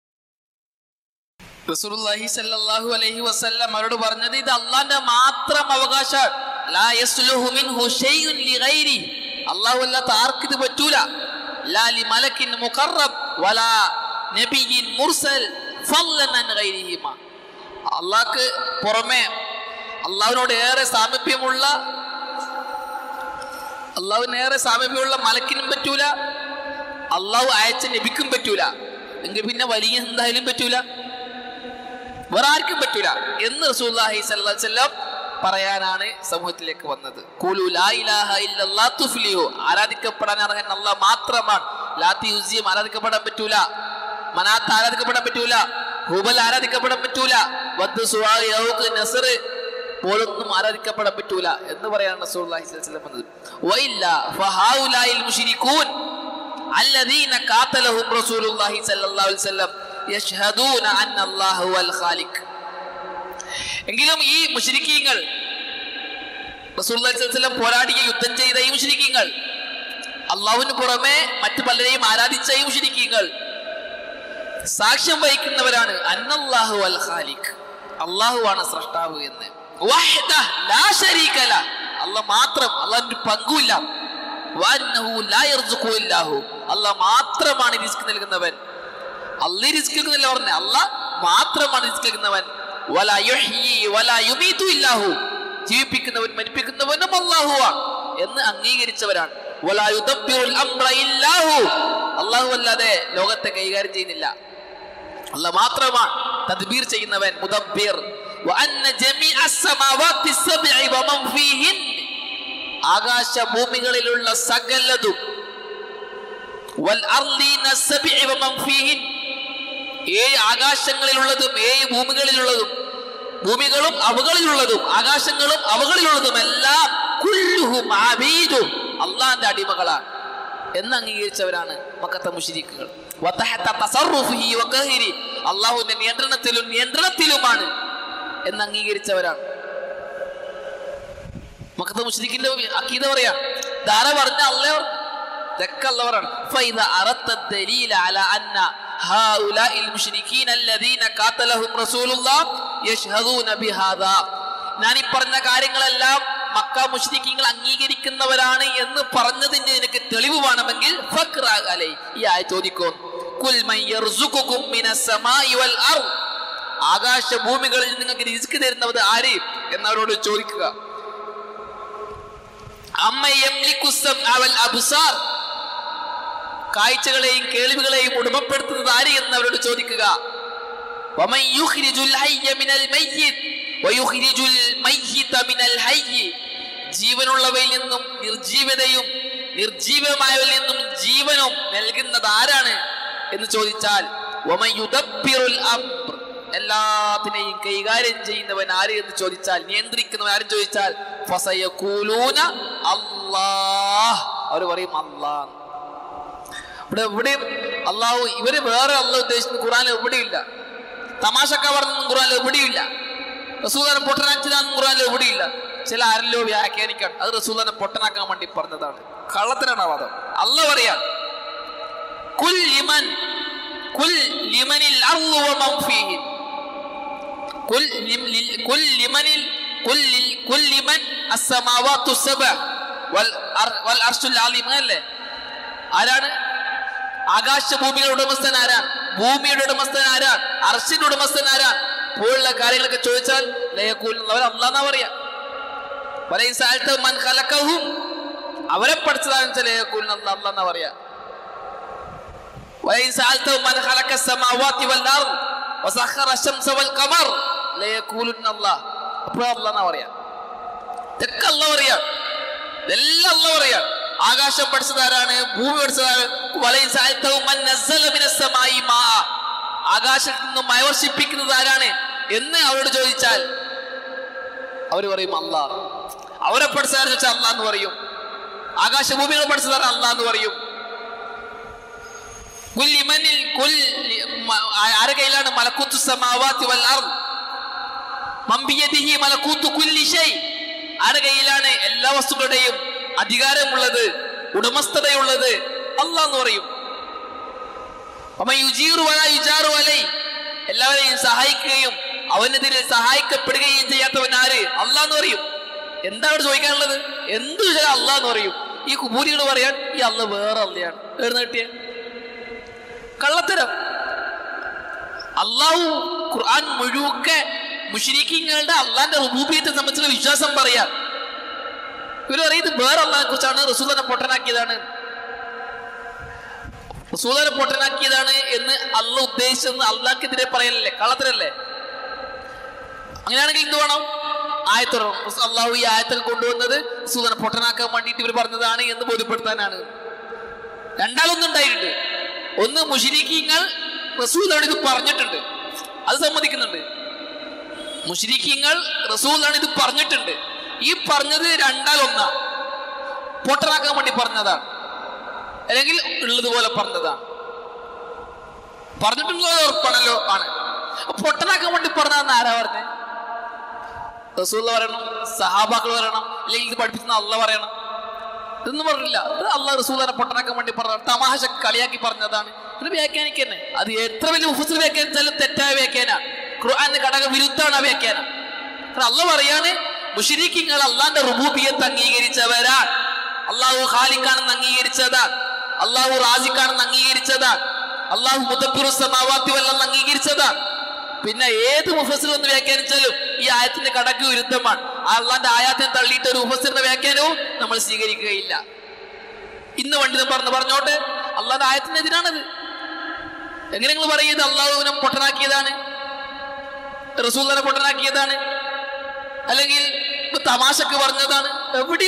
റസൂലുള്ളാഹി സ്വല്ലല്ലാഹു അലൈഹി വസല്ലം അവരോട് പറഞ്ഞത് ഇത് അള്ളാന്റെ മാത്രം അവകാശമാണ് ലാ യസ്ലുഹു മിൻഹു ഷൈഉൻ ലിഗൈരി അല്ലാഹു അല്ലാത്ത ആർക്ക് ഇത് പറ്റൂല ലാ ലിമലക്കിൻ മുഖറബ് വലാ നബിയിൻ മുർസൽ ഫളൻ അൻ ഗൈരിഹിമ അള്ളാഹ്ക്ക് പുറമെ അള്ളാഹുവിനോട് ഏറെ സാമീപ്യമുള്ള അള്ളാഹുവിന് ഏറെ സാമീപ്യമുള്ള മലക്കിനും പറ്റൂല അള്ളാഹു അയച്ച നബിക്കും പറ്റൂല എങ്കിൽ പിന്നെ വലിയ എന്തായാലും പറ്റൂല വേറെ ആർക്കും പറ്റൂല എന്ന് റസൂലുള്ളാഹി സ്വല്ലല്ലാഹു അലൈഹി വസല്ലം പറയാനാണ് സമൂഹത്തിലേക്ക് വന്നത് ഖൂലു ലാ ഇലാഹ ഇല്ലല്ലാഹ് തുഫ്ലിഹു ആരാധിക്കപ്പെടാൻ അർഹൻ അല്ലാഹ് മാത്രമാണ് ലാത്തി ഉസിയം ആരാധിക്കപ്പെടാൻ പറ്റൂല മനാത്ത് ആരാധിക്കപ്പെടാൻ പറ്റൂല ഹുബൽ ആരാധിക്കപ്പെടാൻ പറ്റൂല വദ്ദു സുവാ യൗഖ് നസർ പോലൊന്നും ആരാധിക്കപ്പെടാൻ പറ്റൂല എന്ന് പറയാണ് റസൂലുള്ളാഹി സ്വല്ലല്ലാഹു അലൈഹി വസല്ലം വന്നത് വഇല്ല ഫഹൗലായിൽ മുശ്രികൂൻ الذين قاتلهم رسول الله صلى الله عليه وسلم يشهدون أن الله هو الخالق എങ്കിലും ഈ മുശ്രിക്കീങ്ങൾ റസൂലുള്ളാഹി സ്വല്ലല്ലാഹു അലൈഹി വസല്ലം പോരാടിയ യുദ്ധം ചെയ്ത ഈ മുശ്രിക്കീങ്ങൾ അള്ളാഹുവിന് പുറമെ മറ്റു പലരെയും ആരാധിച്ച ഈ മുശ്രിക്കീങ്ങൾ സാക്ഷ്യം വഹിക്കുന്നവരാണ് അന്നല്ലാഹു അൽ ഖാലിഖ് അള്ളാഹുവാണ് സ്രഷ്ടാവ് എന്ന് വഹ്ദഹ് ലാ ശരീക ലഹ്. അള്ളാഹ് മാത്രം അള്ളാഹിന് ഒരു പങ്കുമില്ല വഅന്നഹു ലാ യർസുഖു ഇല്ലാഹു. അള്ളാഹ് മാത്രമാണ് റിസ്ക് നൽകുന്നവൻ അള്ളി റിസ്ക് നൽകുന്നില്ല പറഞ്ഞ അള്ളാഹ് മാത്രമാണ് റിസ്ക് നൽകുന്നവൻ വലാ യുഹ്യി വലാ യുമീതു ഇല്ലാഹു ജീവിപ്പിക്കുന്നവൻ മരിപ്പിക്കുന്നവനും അള്ളാഹുവാണ് എന്ന് അംഗീകരിച്ചവരാണ് വലാ യുദബ്ബിറുൽ അംറ ഇല്ലാഹു അള്ളാഹു അല്ലാതെ ലോകത്തെ കൈകാര്യം ചെയ്യുന്നില്ല അള്ളാഹ് മാത്രമാണ് തദ്ബീർ ചെയ്യുന്നവൻ മുദബ്ബിർ وأن جميع السماوات السبع ومن فيهن ആകാശ ഭൂമികളിലുള്ള സകലതും വൽ അർളീന സബ്ഇ വമൻ ഫീഹിൻ ഏഴ് ആകാശങ്ങളിലുള്ളതും ഏഴ് ഭൂമികളിലുള്ളതും ഭൂമികളും അവകളിലുള്ളതും ആകാശങ്ങളും അവകളിലുള്ളതും എല്ലാം കുല്ലുഹും ആബീദും അള്ളാന്റെ അടിമകളാണ് എന്ന് അംഗീകരിച്ചവരാണ് മക്കത്തെ മുഷിരിക്കുകൾ അള്ളാഹുവിന്റെ നിയന്ത്രണത്തിലും നിയന്ത്രണത്തിലുമാണ് എന്ന് അംഗീകരിച്ചവരാണ് മക്കത്തെ മുഷിരിക്കിന്റെ അക്കീത പറയാ ധാര പറഞ്ഞ അല്ലേ ഇതൊക്കെ അല്ലവരാണ് فإذا أردت الدليل على أن هؤلاء المشركين الذين قاتلهم رسول الله يشهدون بهذا ഞാൻ ഈ പറഞ്ഞ കാര്യങ്ങളെല്ലാം മക്ക മുഷ്രിഖീങ്ങൾ അംഗീകരിക്കുന്നവരാണ് എന്ന് പറഞ്ഞതിന് നിനക്ക് തെളിവ് വേണമെങ്കിൽ ഫക്ര അലൈ ഈ ആയ ചോദിക്കോ കുൽ മൻ യർസുഖുകും മിനസ് സമാഇ വൽ അർദ് ആകാശ ഭൂമികളിൽ നിങ്ങൾക്ക് റിസ്ക് തരുന്നവത് ആര് എന്നവരോട് ചോദിക്കുക അമ്മ യംലിക്കു സമഅ വൽ അബ്സാർ കാഴ്ചകളെയും കേൾവികളെയും ഉടമപ്പെടുത്തുന്നത് ആര് എന്ന് അവരോട് ചോദിക്കുക ومن يخرج الحي من الميت ويخرج الميت من الحي ജീവനുള്ളവയിൽ നിന്നും നിർജീവതയും നിർജീവമായവയിൽ നിന്നും ജീവനും നൽകുന്നത് ആരാണ് എന്ന് ചോദിച്ചാൽ ومن يدبر الأمر എല്ലാത്തിനെയും കൈകാര്യം ചെയ്യുന്നവൻ ആര് എന്ന് ചോദിച്ചാൽ നിയന്ത്രിക്കുന്നവൻ ആരും ചോദിച്ചാൽ ഫസയഖൂലൂന അല്ലാഹ് അവർ പറയും അല്ലാഹ് ഇവിടെ എവിടെയും അള്ളാഹു ഇവര് വേറെ അള്ളാഹ് ഉദ്ദേശിക്കുന്ന ഖുറാനിൽ എവിടെയില്ല തമാശക്ക പറഞ്ഞൊന്നും ഖുറാനിൽ എവിടെയില്ല റസൂദാനെ പൊട്ടനാക്കിയതാണെന്നും ഖുറാനിൽ എവിടെയില്ല ചില ആരല്ലോ വ്യാഖ്യാനിക്കാൻ അത് റസൂദാനെ പൊട്ടനാക്കാൻ വേണ്ടി പറഞ്ഞതാണ് കള്ളത്തിനാണ് ആ വാദം അല്ല പറയാ കുൽ ലിമൻ കുൽ ലിമനിൽ അർളു വമൻ ഫീഹിൻ കുൽ ലിം ലിൽ- കുൽ ലിമനിൽ കുൽ ലിൽ- കുൽ ലിമൻ അസ്സമാവാത്തു സബഅ വൽ അർ- വൽ അർശുൽ അലീം അല്ലേ ആരാണ് ആകാശഭൂമിയുടെ ഉടമസ്ഥൻ ആരാണ് ഭൂമിയുടെ ഉടമസ്ഥൻ ആരാണ് അർശിന്റെ ഉടമസ്ഥൻ ആരാണ് പോലുള്ള കാര്യങ്ങളൊക്കെ ചോദിച്ചാൽ ലയക്കൂൽ അവർ അള്ളാന്നാ പറയാ വലൈൻ സഅൽത മൻ ഖലഖഹും അവരെ പഠിച്ചതാണെന്ന് വെച്ചാൽ ലയക്കൂൽ അള്ളാന്നാ പറയാ വലൈൻ സഅൽത മൻ ഖലഖ السماوات والارض وسخر الشمس والقمر ലയക്കൂലുന്ന അല്ലാഹ് അപ്പോൾ അള്ളാന്നാ പറയാ ഇതൊക്കെ അല്ല പറയാ ഇതെല്ലാം അല്ല പറയാ ആകാശം പഠിച്ചതാരാണ് ഭൂമി പഠിച്ചതാണ് വലയിൽ സാഹിത്യവും മൻ നസ്സല മിനസ്സമായി മാ. ആകാശത്ത് നിന്നും മഴ വർഷിപ്പിക്കുന്നത് ആരാണ് എന്ന് അവരോട് ചോദിച്ചാൽ അവർ പറയും അല്ലാ അവരെ പഠിച്ചതാരെന്ന് വെച്ചാൽ അല്ലാ എന്ന് പറയും ആകാശഭൂമികൾ പഠിച്ചതാണ് അല്ലാ എന്ന് പറയും കുൽ ലിമനിൽ കുൽ ലി- മ- ആ- ആരുടെ കയ്യിലാണ് മലക്കൂത്തു സമാവാത്തി വൽ അർദ് മമ്പിയതിഹി മലക്കൂത്തു കുല്ലി ഷൈ ആരുടെ കയ്യിലാണ് എല്ലാ വസ്തുക്കളുടെയും അധികാരമുള്ളത് ഉടമസ്ഥതയുള്ളത് അല്ലാ എന്ന് പറയും അപ്പൊ യുജീറു വല യുജാറു വലൈ എല്ലാവരെയും സഹായിക്കുകയും അവനെതിരെ സഹായിക്കപ്പെടുകയും ചെയ്യാത്തവൻ ആര് അല്ലാ എന്ന് പറയും എന്താ അവിടെ ചോദിക്കാനുള്ളത് എന്ത് ചോദിച്ചാൽ അല്ലാ എന്ന് പറയും ഈ കുബൂരികൾ പറയാൻ ഈ അല്ല വേറെ അല്ലയാണ് എഴുന്ന കിട്ടിയ കള്ളത്തരം അള്ളാഹു ഖുർആൻ മുഴുക്കെ മുഷരിക്കങ്ങളുടെ അള്ളാന്റെ റുബൂബിയത്തെ സംബന്ധിച്ചുള്ള വിശ്വാസം പറയാ ഇവർ പറയുന്നത് വേറെ അള്ളാഹിനെ കുറിച്ചാണ് റസൂലിനെ പൊട്ടനാക്കിയതാണ് റസൂലിനെ പൊട്ടനാക്കിയതാണ് എന്ന് അല്ല ഉദ്ദേശിച്ചെന്ന് അള്ളാഹ്ക്കെതിരെ പറയലല്ലേ കള്ളത്തരല്ലേ അങ്ങനെയാണെങ്കിൽ എന്ത് വേണം ആയത്തുറം അള്ളാഹു ഈ ആയത്തിൽ കൊണ്ടുവന്നത് റസൂലിനെ പൊട്ടനാക്കാൻ വേണ്ടിയിട്ട് ഇവർ പറഞ്ഞതാണ് എന്ന് ബോധ്യപ്പെടുത്താനാണ് രണ്ടാളൊന്നും ഉണ്ടായിട്ടുണ്ട് ഒന്ന് മുഷിരിക്കീങ്ങൾ റസൂലാണ് ഇത് പറഞ്ഞിട്ടുണ്ട് അത് സമ്മതിക്കുന്നുണ്ട് മുഷിരിക്കീങ്ങൾ റസൂലാണ് ഇത് പറഞ്ഞിട്ടുണ്ട് ഈ പറഞ്ഞത് രണ്ടാലൊന്നാ പൊട്ടനാക്കാൻ വേണ്ടി പറഞ്ഞതാണ് അല്ലെങ്കിൽ ഉള്ളതുപോലെ പറഞ്ഞതാണ് പറഞ്ഞിട്ടുള്ളത് ഉറപ്പാണല്ലോ ആണ് അപ്പൊ പൊട്ടനാക്കാൻ വേണ്ടി പറഞ്ഞതെന്ന് ആരാ പറഞ്ഞത് റസൂൽ പറയണം സഹാബാക്കൾ പറയണം അല്ലെങ്കിൽ ഇത് പഠിപ്പിക്കുന്ന അല്ല പറയണം ഇതൊന്നും പറഞ്ഞില്ല ഇത് അള്ളാഹ് റസൂലിനെ പൊട്ടനാക്കാൻ വേണ്ടി പറഞ്ഞതാണ് തമാശ കളിയാക്കി പറഞ്ഞതാണ് ഇത് വ്യാഖ്യാനിക്ക് തന്നെ അത് എത്ര വലിയ മുഫസിൽ വ്യാഖ്യാനിച്ചാലും തെറ്റായ വ്യാഖ്യാന ഖുർആന്റെ ഘടക വിരുദ്ധമാണ് ആ വ്യാഖ്യാനം കാരണം അള്ള പറയാണ് മുഷരിക്കിങ്ങൾ അള്ളാന്റെ റുബൂബിയത്ത് അംഗീകരിച്ചവരാണ് അള്ളാഹു ഖാലിക്കാണെന്ന് അംഗീകരിച്ചതാണ് അള്ളാഹു റാസിക്കാണെന്ന് അംഗീകരിച്ചതാണ് അള്ളാഹു മുദബിറു സമാവാത്തി വല്ലെന്ന് അംഗീകരിച്ചതാണ് പിന്നെ ഏത് മുഫസിൽ ഒന്ന് വ്യാഖ്യാനിച്ചാലും ഈ ആയത്തിന്റെ കടക്ക് വിരുദ്ധമാണ് ആ അള്ളാന്റെ ആയാത്തിനെ തള്ളിയിട്ട് ഒരു മുഫസിറിന്റെ വ്യാഖ്യാനവും നമ്മൾ സ്വീകരിക്കുകയില്ല ഇന്ന് പണ്ഡിതൻ പറഞ്ഞു പറഞ്ഞോട്ടെ അള്ളാന്റെ ആയത്തിനെതിരാണത് എങ്ങനെ നിങ്ങൾ പറയുന്നത് അള്ളാഹുവിനെ പൊട്ടനാക്കിയതാണ് റസൂലിനെ പൊട്ടനാക്കിയതാണ് അല്ലെങ്കിൽ ഇപ്പൊ തമാശക്ക് പറഞ്ഞതാണ് എവിടെയില്ല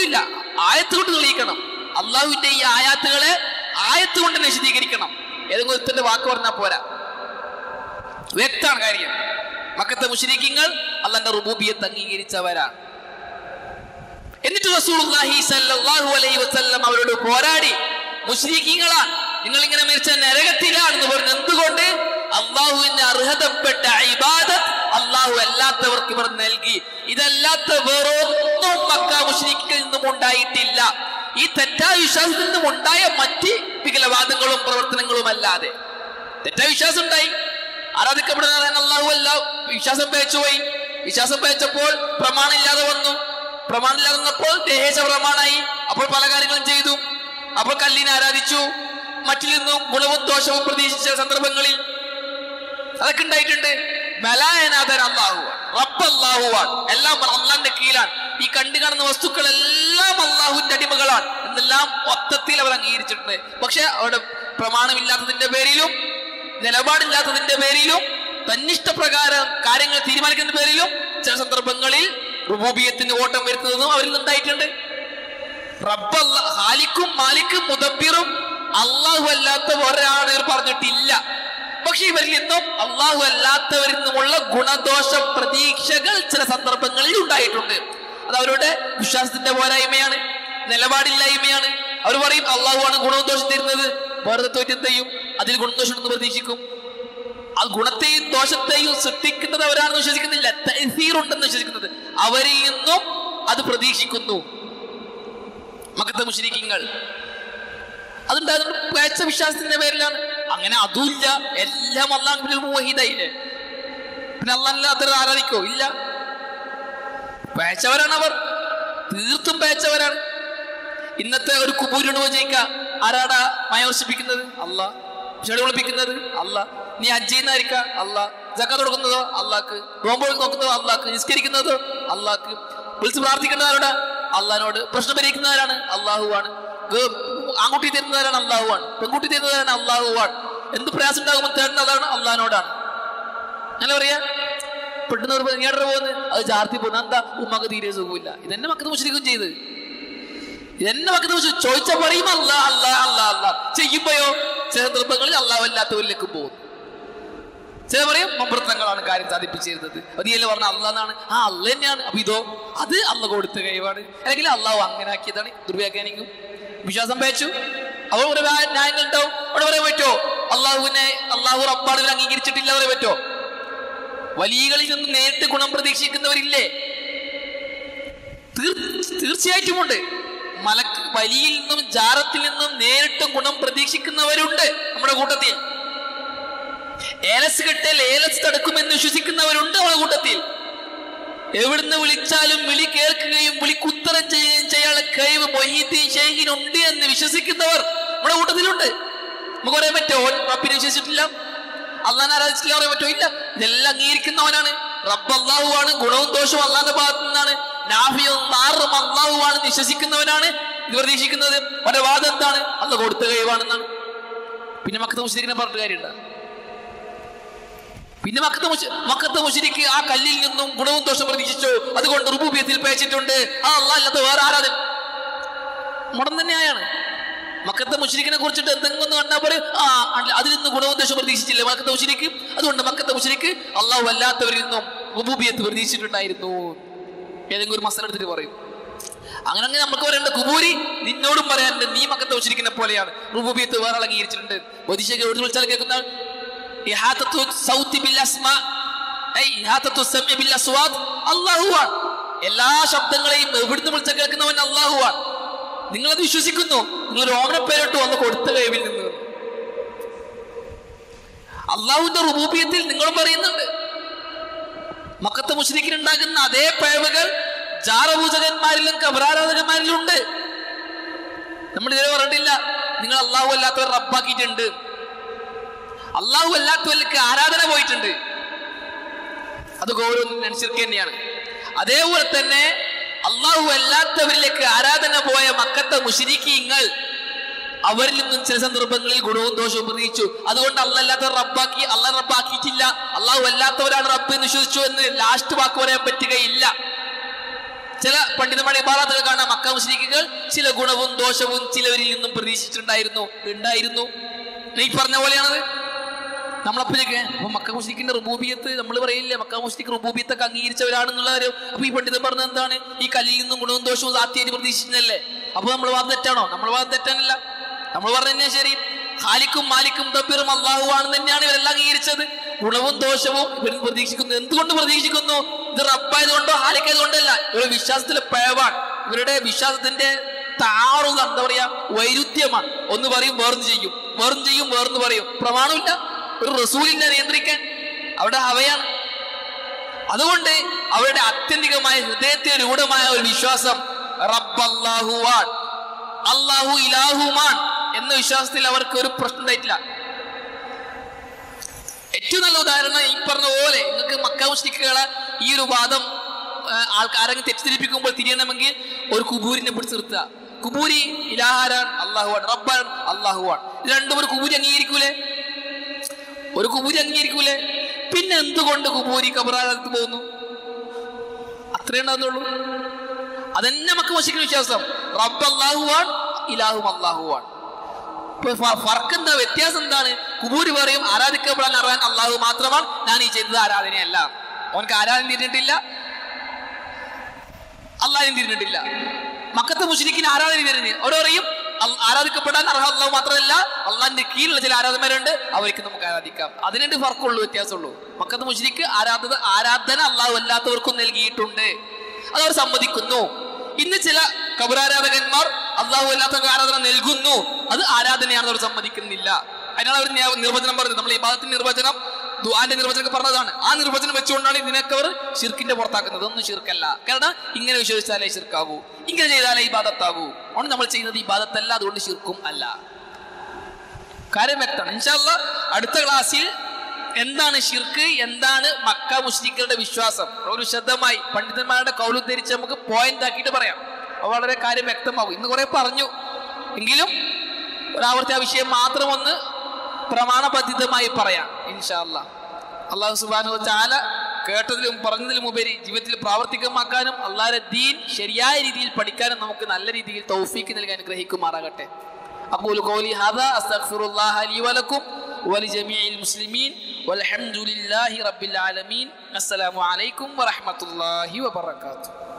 ആയത്ത് കൊണ്ട് തെളിയിക്കണം അള്ളാഹുവിന്റെ ഈ ആയാത്തുകളെ ആയത്ത് കൊണ്ട് വിശദീകരിക്കണം ഏതെങ്കിലും ഒരുത്തന്റെ വാക്ക് പറഞ്ഞാൽ പോരാ വ്യക്തമാണ് കാര്യം മക്കത്തെ മുഷരിക്കങ്ങൾ അള്ളാന്റെ റുബൂബിയത്ത് അംഗീകരിച്ചവരാണ് എന്നിട്ട് റസൂലുള്ളാഹി സ്വല്ലല്ലാഹു അലൈഹി വസല്ലം അവരോട് പോരാടി മുശ്രിക്കീങ്ങളാണ് നിങ്ങൾ ഇങ്ങനെ മരിച്ച നരകത്തിലാണെന്ന് പറഞ്ഞു എന്തുകൊണ്ട് അള്ളാഹുവിന് അർഹതപ്പെട്ട ഇബാദത്ത് അള്ളാഹു അല്ലാത്തവർക്ക് ഇവർ നൽകി ഇതല്ലാത്ത വേറൊന്നും മക്ക മുശ്രിക്കിൽ നിന്നും ഉണ്ടായിട്ടില്ല ഈ തെറ്റായ വിശ്വാസത്തിൽ നിന്നും ഉണ്ടായ മറ്റ് വികലവാദങ്ങളും പ്രവർത്തനങ്ങളും അല്ലാതെ തെറ്റായ വിശ്വാസം ഉണ്ടായി ആരാധിക്കപ്പെടുന്ന അള്ളാഹു അല്ല വിശ്വാസം പേച്ചുപോയി വിശ്വാസം പേച്ചപ്പോൾ പ്രമാണില്ലാതെ വന്നു പ്രമാണില്ലാതെ വന്നപ്പോൾ ദേഹേശ പ്രമാണായി അപ്പോൾ പല കാര്യങ്ങളും ചെയ്തു അപ്പോൾ കല്ലിനെ ആരാധിച്ചു മറ്റിൽ നിന്നും ഗുണവും ദോഷവും പ്രതീക്ഷിച്ച സന്ദർഭങ്ങളിൽ അതൊക്കെ ഉണ്ടായിട്ടുണ്ട് ബലായനാഥൻ അള്ളാഹുവാൻ റബ്ബ് അള്ളാഹുവാൻ എല്ലാം അള്ളാന്റെ കീഴിലാണ് ഈ കണ്ടു കാണുന്ന വസ്തുക്കളെല്ലാം അള്ളാഹുവിന്റെ അടിമകളാണ് എന്നെല്ലാം മൊത്തത്തിൽ അവർ അംഗീകരിച്ചിട്ടുണ്ട് പക്ഷെ അവിടെ പ്രമാണമില്ലാത്തതിന്റെ പേരിലും നിലപാടില്ലാത്തതിന്റെ പേരിലും തന്നിഷ്ടപ്രകാരം കാര്യങ്ങൾ തീരുമാനിക്കുന്ന പേരിലും ചില സന്ദർഭങ്ങളിൽ റുബൂബിയത്തിന് ഓട്ടം വരുത്തുന്നതും അവരിൽ നിന്നുണ്ടായിട്ടുണ്ട് റബ്ബ് അല്ല- ഹാലിക്കും മാലിക്കും മുദബിറും അള്ളാഹു അല്ലാത്ത ഒരാൾ ഇവർ പറഞ്ഞിട്ടില്ല പക്ഷെ ഇവരിൽ നിന്നും അള്ളാഹു അല്ലാത്തവരിൽ നിന്നുമുള്ള ഗുണദോഷ പ്രതീക്ഷകൾ ചില സന്ദർഭങ്ങളിൽ ഉണ്ടായിട്ടുണ്ട് അത് അവരുടെ വിശ്വാസത്തിന്റെ പോരായ്മയാണ് നിലപാടില്ലായ്മയാണ് അവർ പറയും അള്ളാഹു ആണ് ഗുണവും ദോഷം തരുന്നത് വേറെ എന്ത് ചെയ്യും അതിൽ ഗുണദോഷം ഉണ്ടെന്ന് പ്രതീക്ഷിക്കും ആ ഗുണത്തെയും ദോഷത്തെയും സൃഷ്ടിക്കുന്നത് അവരാണെന്ന് വിശ്വസിക്കുന്നില്ല തഹസീർ ഉണ്ടെന്ന് വിശ്വസിക്കുന്നത് അവരിൽ നിന്നും അത് പ്രതീക്ഷിക്കുന്നു മക്കത്തെ മുഷരിക്കങ്ങൾ അതുണ്ടാകുന്ന പേച്ച വിശ്വാസത്തിന്റെ പേരിലാണ് അങ്ങനെ അതുമില്ല എല്ലാം അള്ളാഹ് മുവഹിദായില്ലേ പിന്നെ അള്ളാഹില്ലാത്തവർ ആരാധിക്കോ ഇല്ല പേച്ചവരാണ് അവർ തീർത്തും പേച്ചവരാണ് ഇന്നത്തെ ഒരു കുബൂരിനോട് വിജയിക്ക ആരാടാ മയോർഷിപ്പിക്കുന്നത് അല്ല ചെടി ഒളിപ്പിക്കുന്നത് അല്ല നീ അജ്ജയുന്നായിരിക്ക അല്ല ജക്ക കൊടുക്കുന്നതോ അള്ളാക്ക് നോമ്പ് നോക്കുന്നതോ അള്ളാക്ക് നിസ്കരിക്കുന്നതോ അള്ളാക്ക് വിളിച്ച് പ്രാർത്ഥിക്കേണ്ടത് ആരോടാ അള്ളഹാനോട് പ്രശ്നം പരിഹരിക്കുന്നവരാണ് അള്ളാഹുവാണ് ഗ- ആൺകുട്ടി തരുന്നവരാണ് അള്ളാഹുവാണ് പെൺകുട്ടി തരുന്നവരാണ് അള്ളാഹുവാണ് എന്ത് പ്രയാസം ഉണ്ടാകുമ്പോൾ തേടുന്നതാണ് അള്ളഹാനോടാണ് അങ്ങനെ പറയാ പെട്ടെന്ന് ഒരു നീണ്ടര പോകുന്നത് അത് ചാർത്തി പോകുന്നു എന്താ ഉമ്മക്ക് തീരെ സുഖമില്ല ഇതെന്നെ മക്കത്ത് മുസ്ലിക്കും ചെയ്ത് ഇതെന്നെ മക്കത്ത് മുസ്ലിം ചോദിച്ച പറയും അല്ല അല്ല അല്ല അല്ല ചെയ്യുമ്പോയോ ചില സന്ദർഭങ്ങളിൽ അള്ളാഹു അല്ലാത്തവരിലേക്ക് പോകും ചില പറയും മമ്പൃത്തങ്ങളാണ് കാര്യം സാധിപ്പിച്ചിരുന്നത് നീയല്ലേ പറഞ്ഞ അള്ളാന്നാണ് ആ അല്ല തന്നെയാണ് അപ്പൊ ഇതോ അത് അള്ള കൊടുത്ത കഴിവാണ് അല്ലെങ്കിൽ അള്ളാഹു അങ്ങനെ ആക്കിയതാണ് ദുർവ്യാഖ്യാനിക്കും വിശ്വാസം പേച്ചു അവർ ഒരു ന്യായങ്ങൾ ഉണ്ടാവും അവിടെ പറയാൻ പറ്റുമോ അള്ളാഹുവിനെ അള്ളാഹു റബ്ബാണ് അംഗീകരിച്ചിട്ടില്ല പറയാൻ പറ്റുമോ വലിയകളിൽ നിന്ന് നേരിട്ട് ഗുണം പ്രതീക്ഷിക്കുന്നവരില്ലേ തീർ- തീർച്ചയായിട്ടുമുണ്ട് മലക്ക് വലിയിൽ നിന്നും ജാറത്തിൽ നിന്നും നേരിട്ട് ഗുണം പ്രതീക്ഷിക്കുന്നവരുണ്ട് നമ്മുടെ കൂട്ടത്തിൽ ഏലസ് കെട്ടൽ ഏലസ് തടുക്കുമെന്ന് വിശ്വസിക്കുന്നവരുണ്ട് നമ്മുടെ കൂട്ടത്തിൽ എവിടുന്ന് വിളിച്ചാലും വിളി കേൾക്കുകയും വിളിക്കുത്തരം ചെയ്യുകയും ചെയ്യാനുള്ള കഴിവ് മൊഹീദ്ദീൻ ഷെയ്ഖിനുണ്ട് എന്ന് വിശ്വസിക്കുന്നവർ നമ്മുടെ കൂട്ടത്തിലുണ്ട് നമുക്ക് പറയാൻ പറ്റുമോ റബ്ബിനെ വിശ്വസിച്ചിട്ടില്ല അള്ളാഹാനെ ആരാധിച്ചില്ല പറയാൻ പറ്റുമോ ഇല്ല ഇതെല്ലാം അംഗീകരിക്കുന്നവനാണ് റബ്ബ് അള്ളാഹുവാണ് ഗുണവും ദോഷവും അള്ളാന്റെ ഭാഗത്തു നിന്നാണ് നാഫിയും നാറും അള്ളാഹുവാണ് വിശ്വസിക്കുന്നവനാണ് ഇത് പ്രതീക്ഷിക്കുന്നത് അവന്റെ വാദം എന്താണ് അള്ള കൊടുത്ത കഴിവാണെന്നാണ് പിന്നെ മക്കത്തെ മുസ്ലിഖിനെ പറഞ്ഞിട്ട് കാര്യമുണ്ട് പിന്നെ മക്കത്തെ മുശ മക്കത്തെ മുശരിക്ക് ആ കല്ലിൽ നിന്നും ഗുണവും ദോഷം പ്രതീക്ഷിച്ചു അതുകൊണ്ട് റുബൂബിയത്തിൽ പേച്ചിട്ടുണ്ട് ആ അള്ളാഹ് അല്ലാത്ത വേറെ ആരാധന മുടം തന്നെയാണ് മക്കത്തെ മുഷരിക്കിനെ കുറിച്ചിട്ട് എന്തെങ്കിലും ഒന്ന് കണ്ടാൽ പറയും ആ അല്ല, അതിൽ നിന്ന് ഗുണവും ദോഷം പ്രതീക്ഷിച്ചില്ല മക്കത്തെ മുഷരിക്ക് അതുകൊണ്ട് മക്കത്തെ മുഷരിക്ക് അള്ളാഹു അല്ലാത്തവരിൽ നിന്നും റുബൂബിയത്ത് പ്രതീക്ഷിച്ചിട്ടുണ്ടായിരുന്നു ഏതെങ്കിലും ഒരു മസല എടുത്തിട്ട് പറയും അങ്ങനെ അങ്ങനെ നമുക്ക് പറയേണ്ട കുബൂരി നിന്നോടും പറയാനുണ്ട് നീ മക്കത്തെ മുഷരിക്കിനെ പോലെയാണ് റുബൂബിയത്ത് വേറെ ആൾ അംഗീകരിച്ചിട്ടുണ്ട് ഒതിശയ്ക്ക് എവിടെ വിളിച്ചാൽ കേൾക്കുന്ന ആൾ ഇഹാത്തത്തു സൗത്തി ബിൽ അസ്മാ ഐ ഇഹാത്തത്തു സമഇ ബിൽ അസ്വാദ് അല്ലാഹുവാണ് എല്ലാ ശബ്ദങ്ങളെയും എവിടുന്ന് വിളിച്ച കേൾക്കുന്നവൻ അല്ലാഹുവാണ് നിങ്ങളത് വിശ്വസിക്കുന്നു നിങ്ങൾ ഒരു ഓമന പേരിട്ടു വന്ന് കൊടുത്ത കഴിവിൽ നിന്ന് അള്ളാഹുവിന്റെ റുബൂബിയത്തിൽ നിങ്ങളും പറയുന്നുണ്ട് മക്കത്തെ മുസ്ലിക്കിനുണ്ടാകുന്ന അതേ പിഴവുകൾ ജാറപൂജകന്മാരിലും കബറാരാധകന്മാരിലും ഉണ്ട് നമ്മൾ ഇതുവരെ പറഞ്ഞിട്ടില്ല നിങ്ങൾ അള്ളാഹു അല്ലാത്തവർ റബ്ബാക്കിയിട്ടുണ്ട് അള്ളാഹു അല്ലാത്തവർക്ക് ആരാധന പോയിട്ടുണ്ട് അത് ഗൗരവം അനുസരിക്കുക തന്നെയാണ് അതേപോലെ തന്നെ അള്ളാഹു അല്ലാത്തവരിലേക്ക് ആരാധന പോയ മക്കത്തെ മുഷിരിക്കീങ്ങൾ അവരിൽ നിന്നും ചില സന്ദർഭങ്ങളിൽ ഗുണവും ദോഷവും പ്രതീക്ഷിച്ചു അതുകൊണ്ട് അല്ലാത്ത റബ്ബാക്കി അള്ളാഹ് റബ്ബാക്കിയിട്ടില്ല അള്ളാഹു അല്ലാത്തവരാണ് റബ്ബ് എന്ന് വിശ്വസിച്ചു എന്ന് ലാസ്റ്റ് വാക്ക് പറയാൻ പറ്റുകയില്ല ചില പണ്ഡിതന്മാരുടെ ഇബാറാത്തുകൾ കാണാം മക്ക മുസ്ലിക്കുകൾ ചില ഗുണവും ദോഷവും ചിലവരിൽ നിന്നും പ്രതീക്ഷിച്ചിട്ടുണ്ടായിരുന്നു ഉണ്ടായിരുന്നു ഈ പറഞ്ഞ പോലെയാണത് നമ്മളപ്പോഴേക്ക് അപ്പൊ മക്ക മുസ്ലിക്കിന്റെ റുബൂബിയത്ത് നമ്മൾ പറയില്ലേ മക്ക മുസ്ലിക്ക് റുബൂബിയത്തൊക്കെ അംഗീകരിച്ചവരാണെന്നുള്ള കാര്യം അപ്പൊ ഈ പണ്ഡിതൻ പറഞ്ഞത് എന്താണ് ഈ കല്ലിൽ നിന്നും ഗുണവും ദോഷവും സാധ്യത പ്രതീക്ഷിച്ചല്ലേ അപ്പൊ നമ്മൾ വാദം തെറ്റാണോ നമ്മൾ വാദം തെറ്റാനല്ല നമ്മൾ പറഞ്ഞു തന്നെ ശരി ഖാലിക്കും മാലിക്കും തബീറും അള്ളാഹു ആണെന്ന് തന്നെയാണ് ഇവരെല്ലാം അംഗീകരിച്ചത് ഗുണവും ദോഷവും ഇവർ പ്രതീക്ഷിക്കുന്നു എന്തുകൊണ്ട് പ്രതീക്ഷിക്കുന്നു ഇത് റബ്ബായതുകൊണ്ടോ ഹാലിക്കായതുകൊണ്ടല്ല ഇവരുടെ വിശ്വാസത്തിലെ പിഴവാണ് ഇവരുടെ വിശ്വാസത്തിന്റെ താറുക എന്താ പറയാ വൈരുദ്ധ്യമാണ് ഒന്ന് പറയും വേർന്ന് ചെയ്യും വേർന്ന് ചെയ്യും വേർന്ന് പറയും പ്രമാണമില്ല ഒരു റസൂലില്ല നിയന്ത്രിക്കാൻ അവിടെ ഹവയാണ് അതുകൊണ്ട് അവരുടെ ആത്യന്തികമായ ഹൃദയത്തെ രൂഢമായ ഒരു വിശ്വാസം റബ്ബല്ലാഹുവാൻ അള്ളാഹു ഇലാഹുമാൻ എന്ന വിശ്വാസത്തിൽ അവർക്ക് ഒരു പ്രശ്നം ഉണ്ടായിട്ടില്ല ഏറ്റവും നല്ല ഉദാഹരണം ഈ പറഞ്ഞ പോലെ നിങ്ങൾക്ക് മക്ക മുസ്ലിക്കുകളെ ഈ ഒരു വാദം ആൾക്കാരെ തെറ്റിദ്ധരിപ്പിക്കുമ്പോൾ തിരിയണമെങ്കിൽ ഒരു കുബൂരിനെ പിടിച്ച് നിർത്തുക കുബൂരി ഇലാഹാരാൻ അള്ളാഹുവാൻ റബ്ബാൻ അള്ളാഹുവാൻ ഇത് രണ്ടും ഒരു കുബൂരി അംഗീകരിക്കൂലേ ഒരു കുബൂരി അംഗീകരിക്കൂലേ പിന്നെ എന്തുകൊണ്ട് കുബൂരി കബറാകത്ത് പോകുന്നു അത്രേ ഉണ്ടാകുന്നുള്ളൂ അതന്നെ മക്ക മുസ്ലിക്കുന്ന വിശ്വാസം റബ്ബ് അള്ളാഹുവാൻ ഇലാഹും അള്ളാഹുവാൻ ഫർക്ക് എന്താ വ്യത്യാസം എന്താണ് കുബൂരി പറയും ആരാധിക്കപ്പെടാൻ അറിയാൻ അള്ളാഹു മാത്രമാണ് ഞാൻ ഈ ചെയ്തത് ആരാധനയല്ല അവനക്ക് ആരാധന തിരിഞ്ഞിട്ടില്ല അള്ളാഹിനും തിരിഞ്ഞിട്ടില്ല മക്കത്തെ മുസ്ലിക്കിന് ആരാധന തിരിഞ്ഞ് അവർ പറയും ആരാധിക്കപ്പെടാൻ അർഹ അള്ളാഹു മാത്രമല്ല അള്ളാഹിന്റെ കീഴിലുള്ള ചില ആരാധനമാരുണ്ട് അവർക്ക് നമുക്ക് ആരാധിക്കാം അതിനുണ്ട് ഫർക്കുള്ളൂ വ്യത്യാസമുള്ളൂ മക്കത്ത് മുസ്ലിക്ക് ആരാധന ആരാധന അള്ളാഹു അല്ലാത്തവർക്കും നൽകിയിട്ടുണ്ട് അതവർ സമ്മതിക്കുന്നു ഇന്ന് ചില കബറാരാധകന്മാർ അള്ളാഹു അല്ലാത്ത ആരാധന നൽകുന്നു അത് ആരാധനയാണെന്ന് അവർ സമ്മതിക്കുന്നില്ല അതിനാണ് അവർ നിർവചനം പറഞ്ഞത് നമ്മൾ ഈ ഭാഗത്തിന്റെ നിർവചനം ദുആന്റെ നിർവചനം പറഞ്ഞതാണ് ആ നിർവചനം വെച്ചുകൊണ്ടാണ് ഇതിനൊക്കെ അവർ ഷിർക്കിന്റെ പുറത്താക്കുന്നത് ഒന്നും ഷിർക്കല്ല കാരണം ഇങ്ങനെ വിശ്വസിച്ചാലേ ഷിർക്കാവൂ ഇങ്ങനെ ചെയ്താലേ ഈ ബാധത്താവൂ അതുകൊണ്ട് നമ്മൾ ചെയ്യുന്നത് ഈ ബാധത്തല്ല അതുകൊണ്ട് ഷിർക്കും അല്ല കാര്യം വ്യക്തമാണ് ഇൻഷാല്ല അടുത്ത ക്ലാസ്സിൽ എന്താണ് ഷിർക്ക് എന്താണ് മക്ക മുസ്ലിങ്ങളുടെ വിശ്വാസം ഒരു ശബ്ദമായി പണ്ഡിതന്മാരുടെ കൗലുദ്ധരിച്ച് നമുക്ക് പോയിന്റ് ആക്കിയിട്ട് പറയാം അത് വളരെ കാര്യം വ്യക്തമാവും ഇന്ന് കുറെ പറഞ്ഞു എങ്കിലും ഒരാവർത്തി ആ വിഷയം മാത്രം ഒന്ന് പ്രമാണബദ്ധിതമായി പറയാം ഇൻഷാല്ല അള്ളാഹു സുബാനു ചാല കേട്ടതിലും പറഞ്ഞതിലും ഉപരി ജീവിതത്തിൽ പ്രാവർത്തികമാക്കാനും അള്ളാഹുടെ ദീൻ ശരിയായ രീതിയിൽ പഠിക്കാനും നമുക്ക് നല്ല രീതിയിൽ തൗഫീക്ക് നൽകാൻ ഗ്രഹിക്കുമാറാകട്ടെ أقول قولي هذا أستغفر الله لي ولكم ولجميع المسلمين والحمد لله رب العالمين السلام عليكم ورحمة الله وبركاته